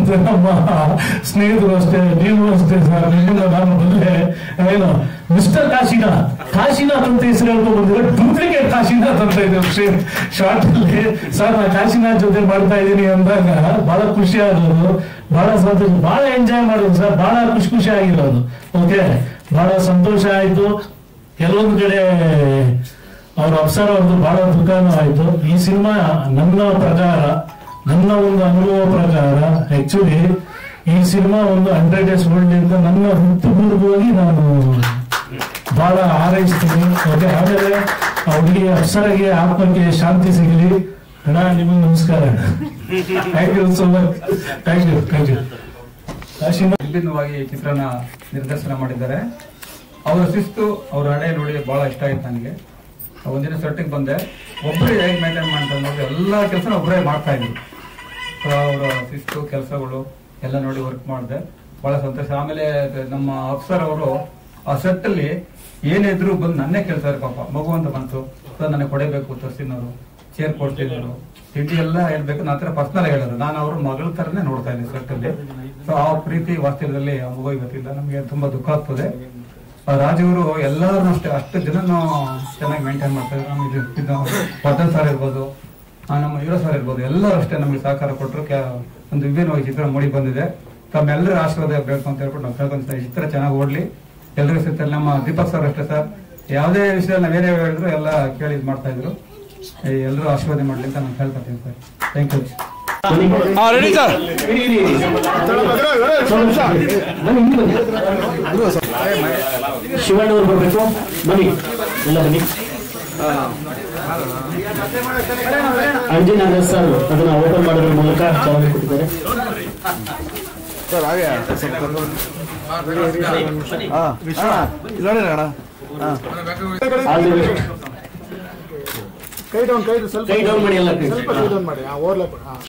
O: ಮತ್ತೆ ನಮ್ಮ ಸ್ನೇಹಿತರು ಅಷ್ಟೇ ನೀವು ಅಷ್ಟೇ ಸರ್ ನಿಮ್ಮನ್ನ ನಾನು ಮೊದಲೇ ಏನು ಮಿಸ್ಟರ್ ಕಾಶಿನಾಥ್ ಕಾಶಿನಾಥ್ ಅಂತ ಹೆಸರು ಹೇಳ್ಕೊಂಡು ಬಂದಿದ್ರೆ ಡೂಪ್ಲಿಕೇಟ್ ಕಾಶಿನಾಥ್ ಅಂತ ಇದೆ ಶಾರ್ಟ್ ಅಲ್ಲಿ ಸರ್ ನಾ ಕಾಶಿನಾಥ್ ಜೊತೆ ಮಾಡ್ತಾ ಇದ್ದೀನಿ ಅಂದಾಗ ಬಹಳ ಖುಷಿ ಆಗೋದು ಬಹಳ ಸಂತೋಷ ಬಹಳ ಎಂಜಾಯ್ ಮಾಡೋದು ಸರ್ ಬಹಳ ಖುಷಿ ಖುಷಿ ಆಗಿರೋದು ಓಕೆ ಬಹಳ ಸಂತೋಷ ಆಯ್ತು ಕೆಲವೊಂದು ಕಡೆ ಅವ್ರ ಅಪ್ಸರ್ ಅವ್ರದ್ದು ಬಹಳ ದುಃಖನೂ ಆಯ್ತು ಈ ಸಿನಿಮಾ ನನ್ನ ಪ್ರಕಾರ ನನ್ನ ಒಂದು ಅನುಭವ ಪ್ರಕಾರ ಆಕ್ಚುಲಿ ಈ ಸಿನಿಮಾ ಒಂದು ಹಂಡ್ರೆಡ್ ಡೇಸ್ ಓಲ್ಡ್ ಅಂತ ನನ್ನ ಹೃತ್ಪೂರ್ವವಾಗಿ ನಾನು ಬಹಳ ಹಾರೈಸ್ತೀನಿ ಓಕೆ ಆಮೇಲೆ ಆ ಹುಡುಗಿ ಅಪ್ಸರಗೆ ಆತ್ಮಕ್ಕೆ ಶಾಂತಿ ಸಿಗಲಿ ಅಣ್ಣ ನಿಮಗೆ ನಮಸ್ಕಾರ thank you so much thank you thank you
P: ವಿಭಿನ್ನವಾಗಿ ಈ ಚಿತ್ರನ ನಿರ್ದೇಶನ ಮಾಡಿದ್ದಾರೆ ಅವರ ಶಿಸ್ತು ಅವರ ಅಡೆ ನೋಡಿ ಬಹಳ ಇಷ್ಟ ಆಯ್ತು ನನಗೆ ಒಂದಿನ ಸೆಟ್ಟಿಗೆ ಬಂದೆ ಒಬ್ಬರೇ ಹೇಗೆ ಮೇಂಟೈನ್ ಮಾಡ್ತಾರೆ ನೋಡಿ ಎಲ್ಲ ಕೆಲಸ ಒಬ್ಬರೇ ಮಾಡ್ತಾ ಇದ್ರು ಸೊ ಅವರ ಶಿಸ್ತು ಕೆಲಸಗಳು ಎಲ್ಲ ನೋಡಿ ವರ್ಕ್ ಮಾಡಿದೆ ಬಹಳ ಸಂತೋಷ ಆಮೇಲೆ ನಮ್ಮ ಅಫ್ಸರ್ ಅವರು ಆ ಸೆಟ್ ಅಲ್ಲಿ ಏನೇ ಇದ್ರು ಬಂದು ನನ್ನೇ ಕೇಳ್ತಾರೆ ಪಾಪ ಮಗು ಅಂತ ಬಂತು ಸೊ ನನಗೆ ಕೊಡಬೇಕು ತರ್ಸಿನವರು ಚೇರ್ ಕೊಡ್ತಿದ್ರು ತಿಂಡಿ ಎಲ್ಲ ಹೇಳ್ಬೇಕು ನನ್ನ ಹತ್ರ ಪರ್ಸನಲ್ ಹೇಳೋದು ನಾನು ಅವ್ರ ಮಗಳ ತರನೇ ನೋಡ್ತಾ ಇದ್ದೆ ಸೆಟ್ ಅಲ್ಲಿ ಸೊ ಆ ಪ್ರೀತಿ ವಾಸ್ತವ್ಯದಲ್ಲಿ ಆ ಮಗು ಇವತ್ತಿಲ್ಲ ನಮಗೆ ತುಂಬಾ ದುಃಖ ಆಗ್ತದೆ ಆ ರಾಜವರು ಎಲ್ಲರೂ ಅಷ್ಟೇ ಅಷ್ಟು ಜನನು ಚೆನ್ನಾಗಿ ಮೇಂಟೈನ್ ಮಾಡ್ತಾರೆ ನಮ್ಮ ಇದು ಇದು ವರ್ಧನ್ ಸರ್ ಇರ್ಬೋದು ಆ, ನಮ್ಮ ಹೀರೋ ಸರ್ ಇರ್ಬೋದು ಎಲ್ಲರೂ ಅಷ್ಟೇ ನಮಗೆ ಸಹಕಾರ ಕೊಟ್ಟರು ಒಂದು ವಿಭಿನ್ನವಾಗಿ ಚಿತ್ರ ಮೂಡಿ ಬಂದಿದೆ ತಮ್ಮೆಲ್ಲರ ಆಶೀರ್ವಾದ ಬೇಕು ಅಂತ ಹೇಳ್ಬಿಟ್ಟು ನಾವು ಕೇಳ್ಕೊಂತೀವಿ ಈ ಚಿತ್ರ ಚೆನ್ನಾಗಿ ಓಡ್ಲಿ ಎಲ್ಲರಿಗೂ ಸಿಗ್ತಾರೆ ನಮ್ಮ ದೀಪಕ್ ಸರ್ ಅಷ್ಟೇ ಸರ್ ಯಾವುದೇ ವಿಷಯ ನಾವೇನೇ ಹೇಳಿದ್ರು ಎಲ್ಲ ಕೇಳಿ ಇದು ಮಾಡ್ತಾ ಇದ್ರು ಎಲ್ಲರೂ ಆಶೀರ್ವಾದ ಮಾಡ್ಲಿ ಅಂತ ನಾನು ಹೇಳ್ಕೊತೀನಿ sir thank you
E: ready sir Shivanna ಅವ್ರು ಬರ್ಬೇಕು ಬನ್ನಿ ಎಲ್ಲ ಬನ್ನಿ ಅಂಜನಾಥ ಸರ್ ಅದನ್ನ ಓಪನ್ ಮಾಡೋದ್ರ ಮೂಲಕ ಚಾಲನೆ ಕೊಟ್ಟಿದ್ದಾರೆ
Q: ಸರ್ ಹಾಗೆ
E: All the best.
B: ಕೈ ಡೌನ್ ಕೈ ಸ್ವಲ್ಪ
E: ಕೈ down ಮಾಡಿ ಎಲ್ಲ ಕೈ.
B: ಸ್ವಲ್ಪ ಕೈ ಡೌನ್ ಮಾಡಿ ಓವರ್ಲಾಪ್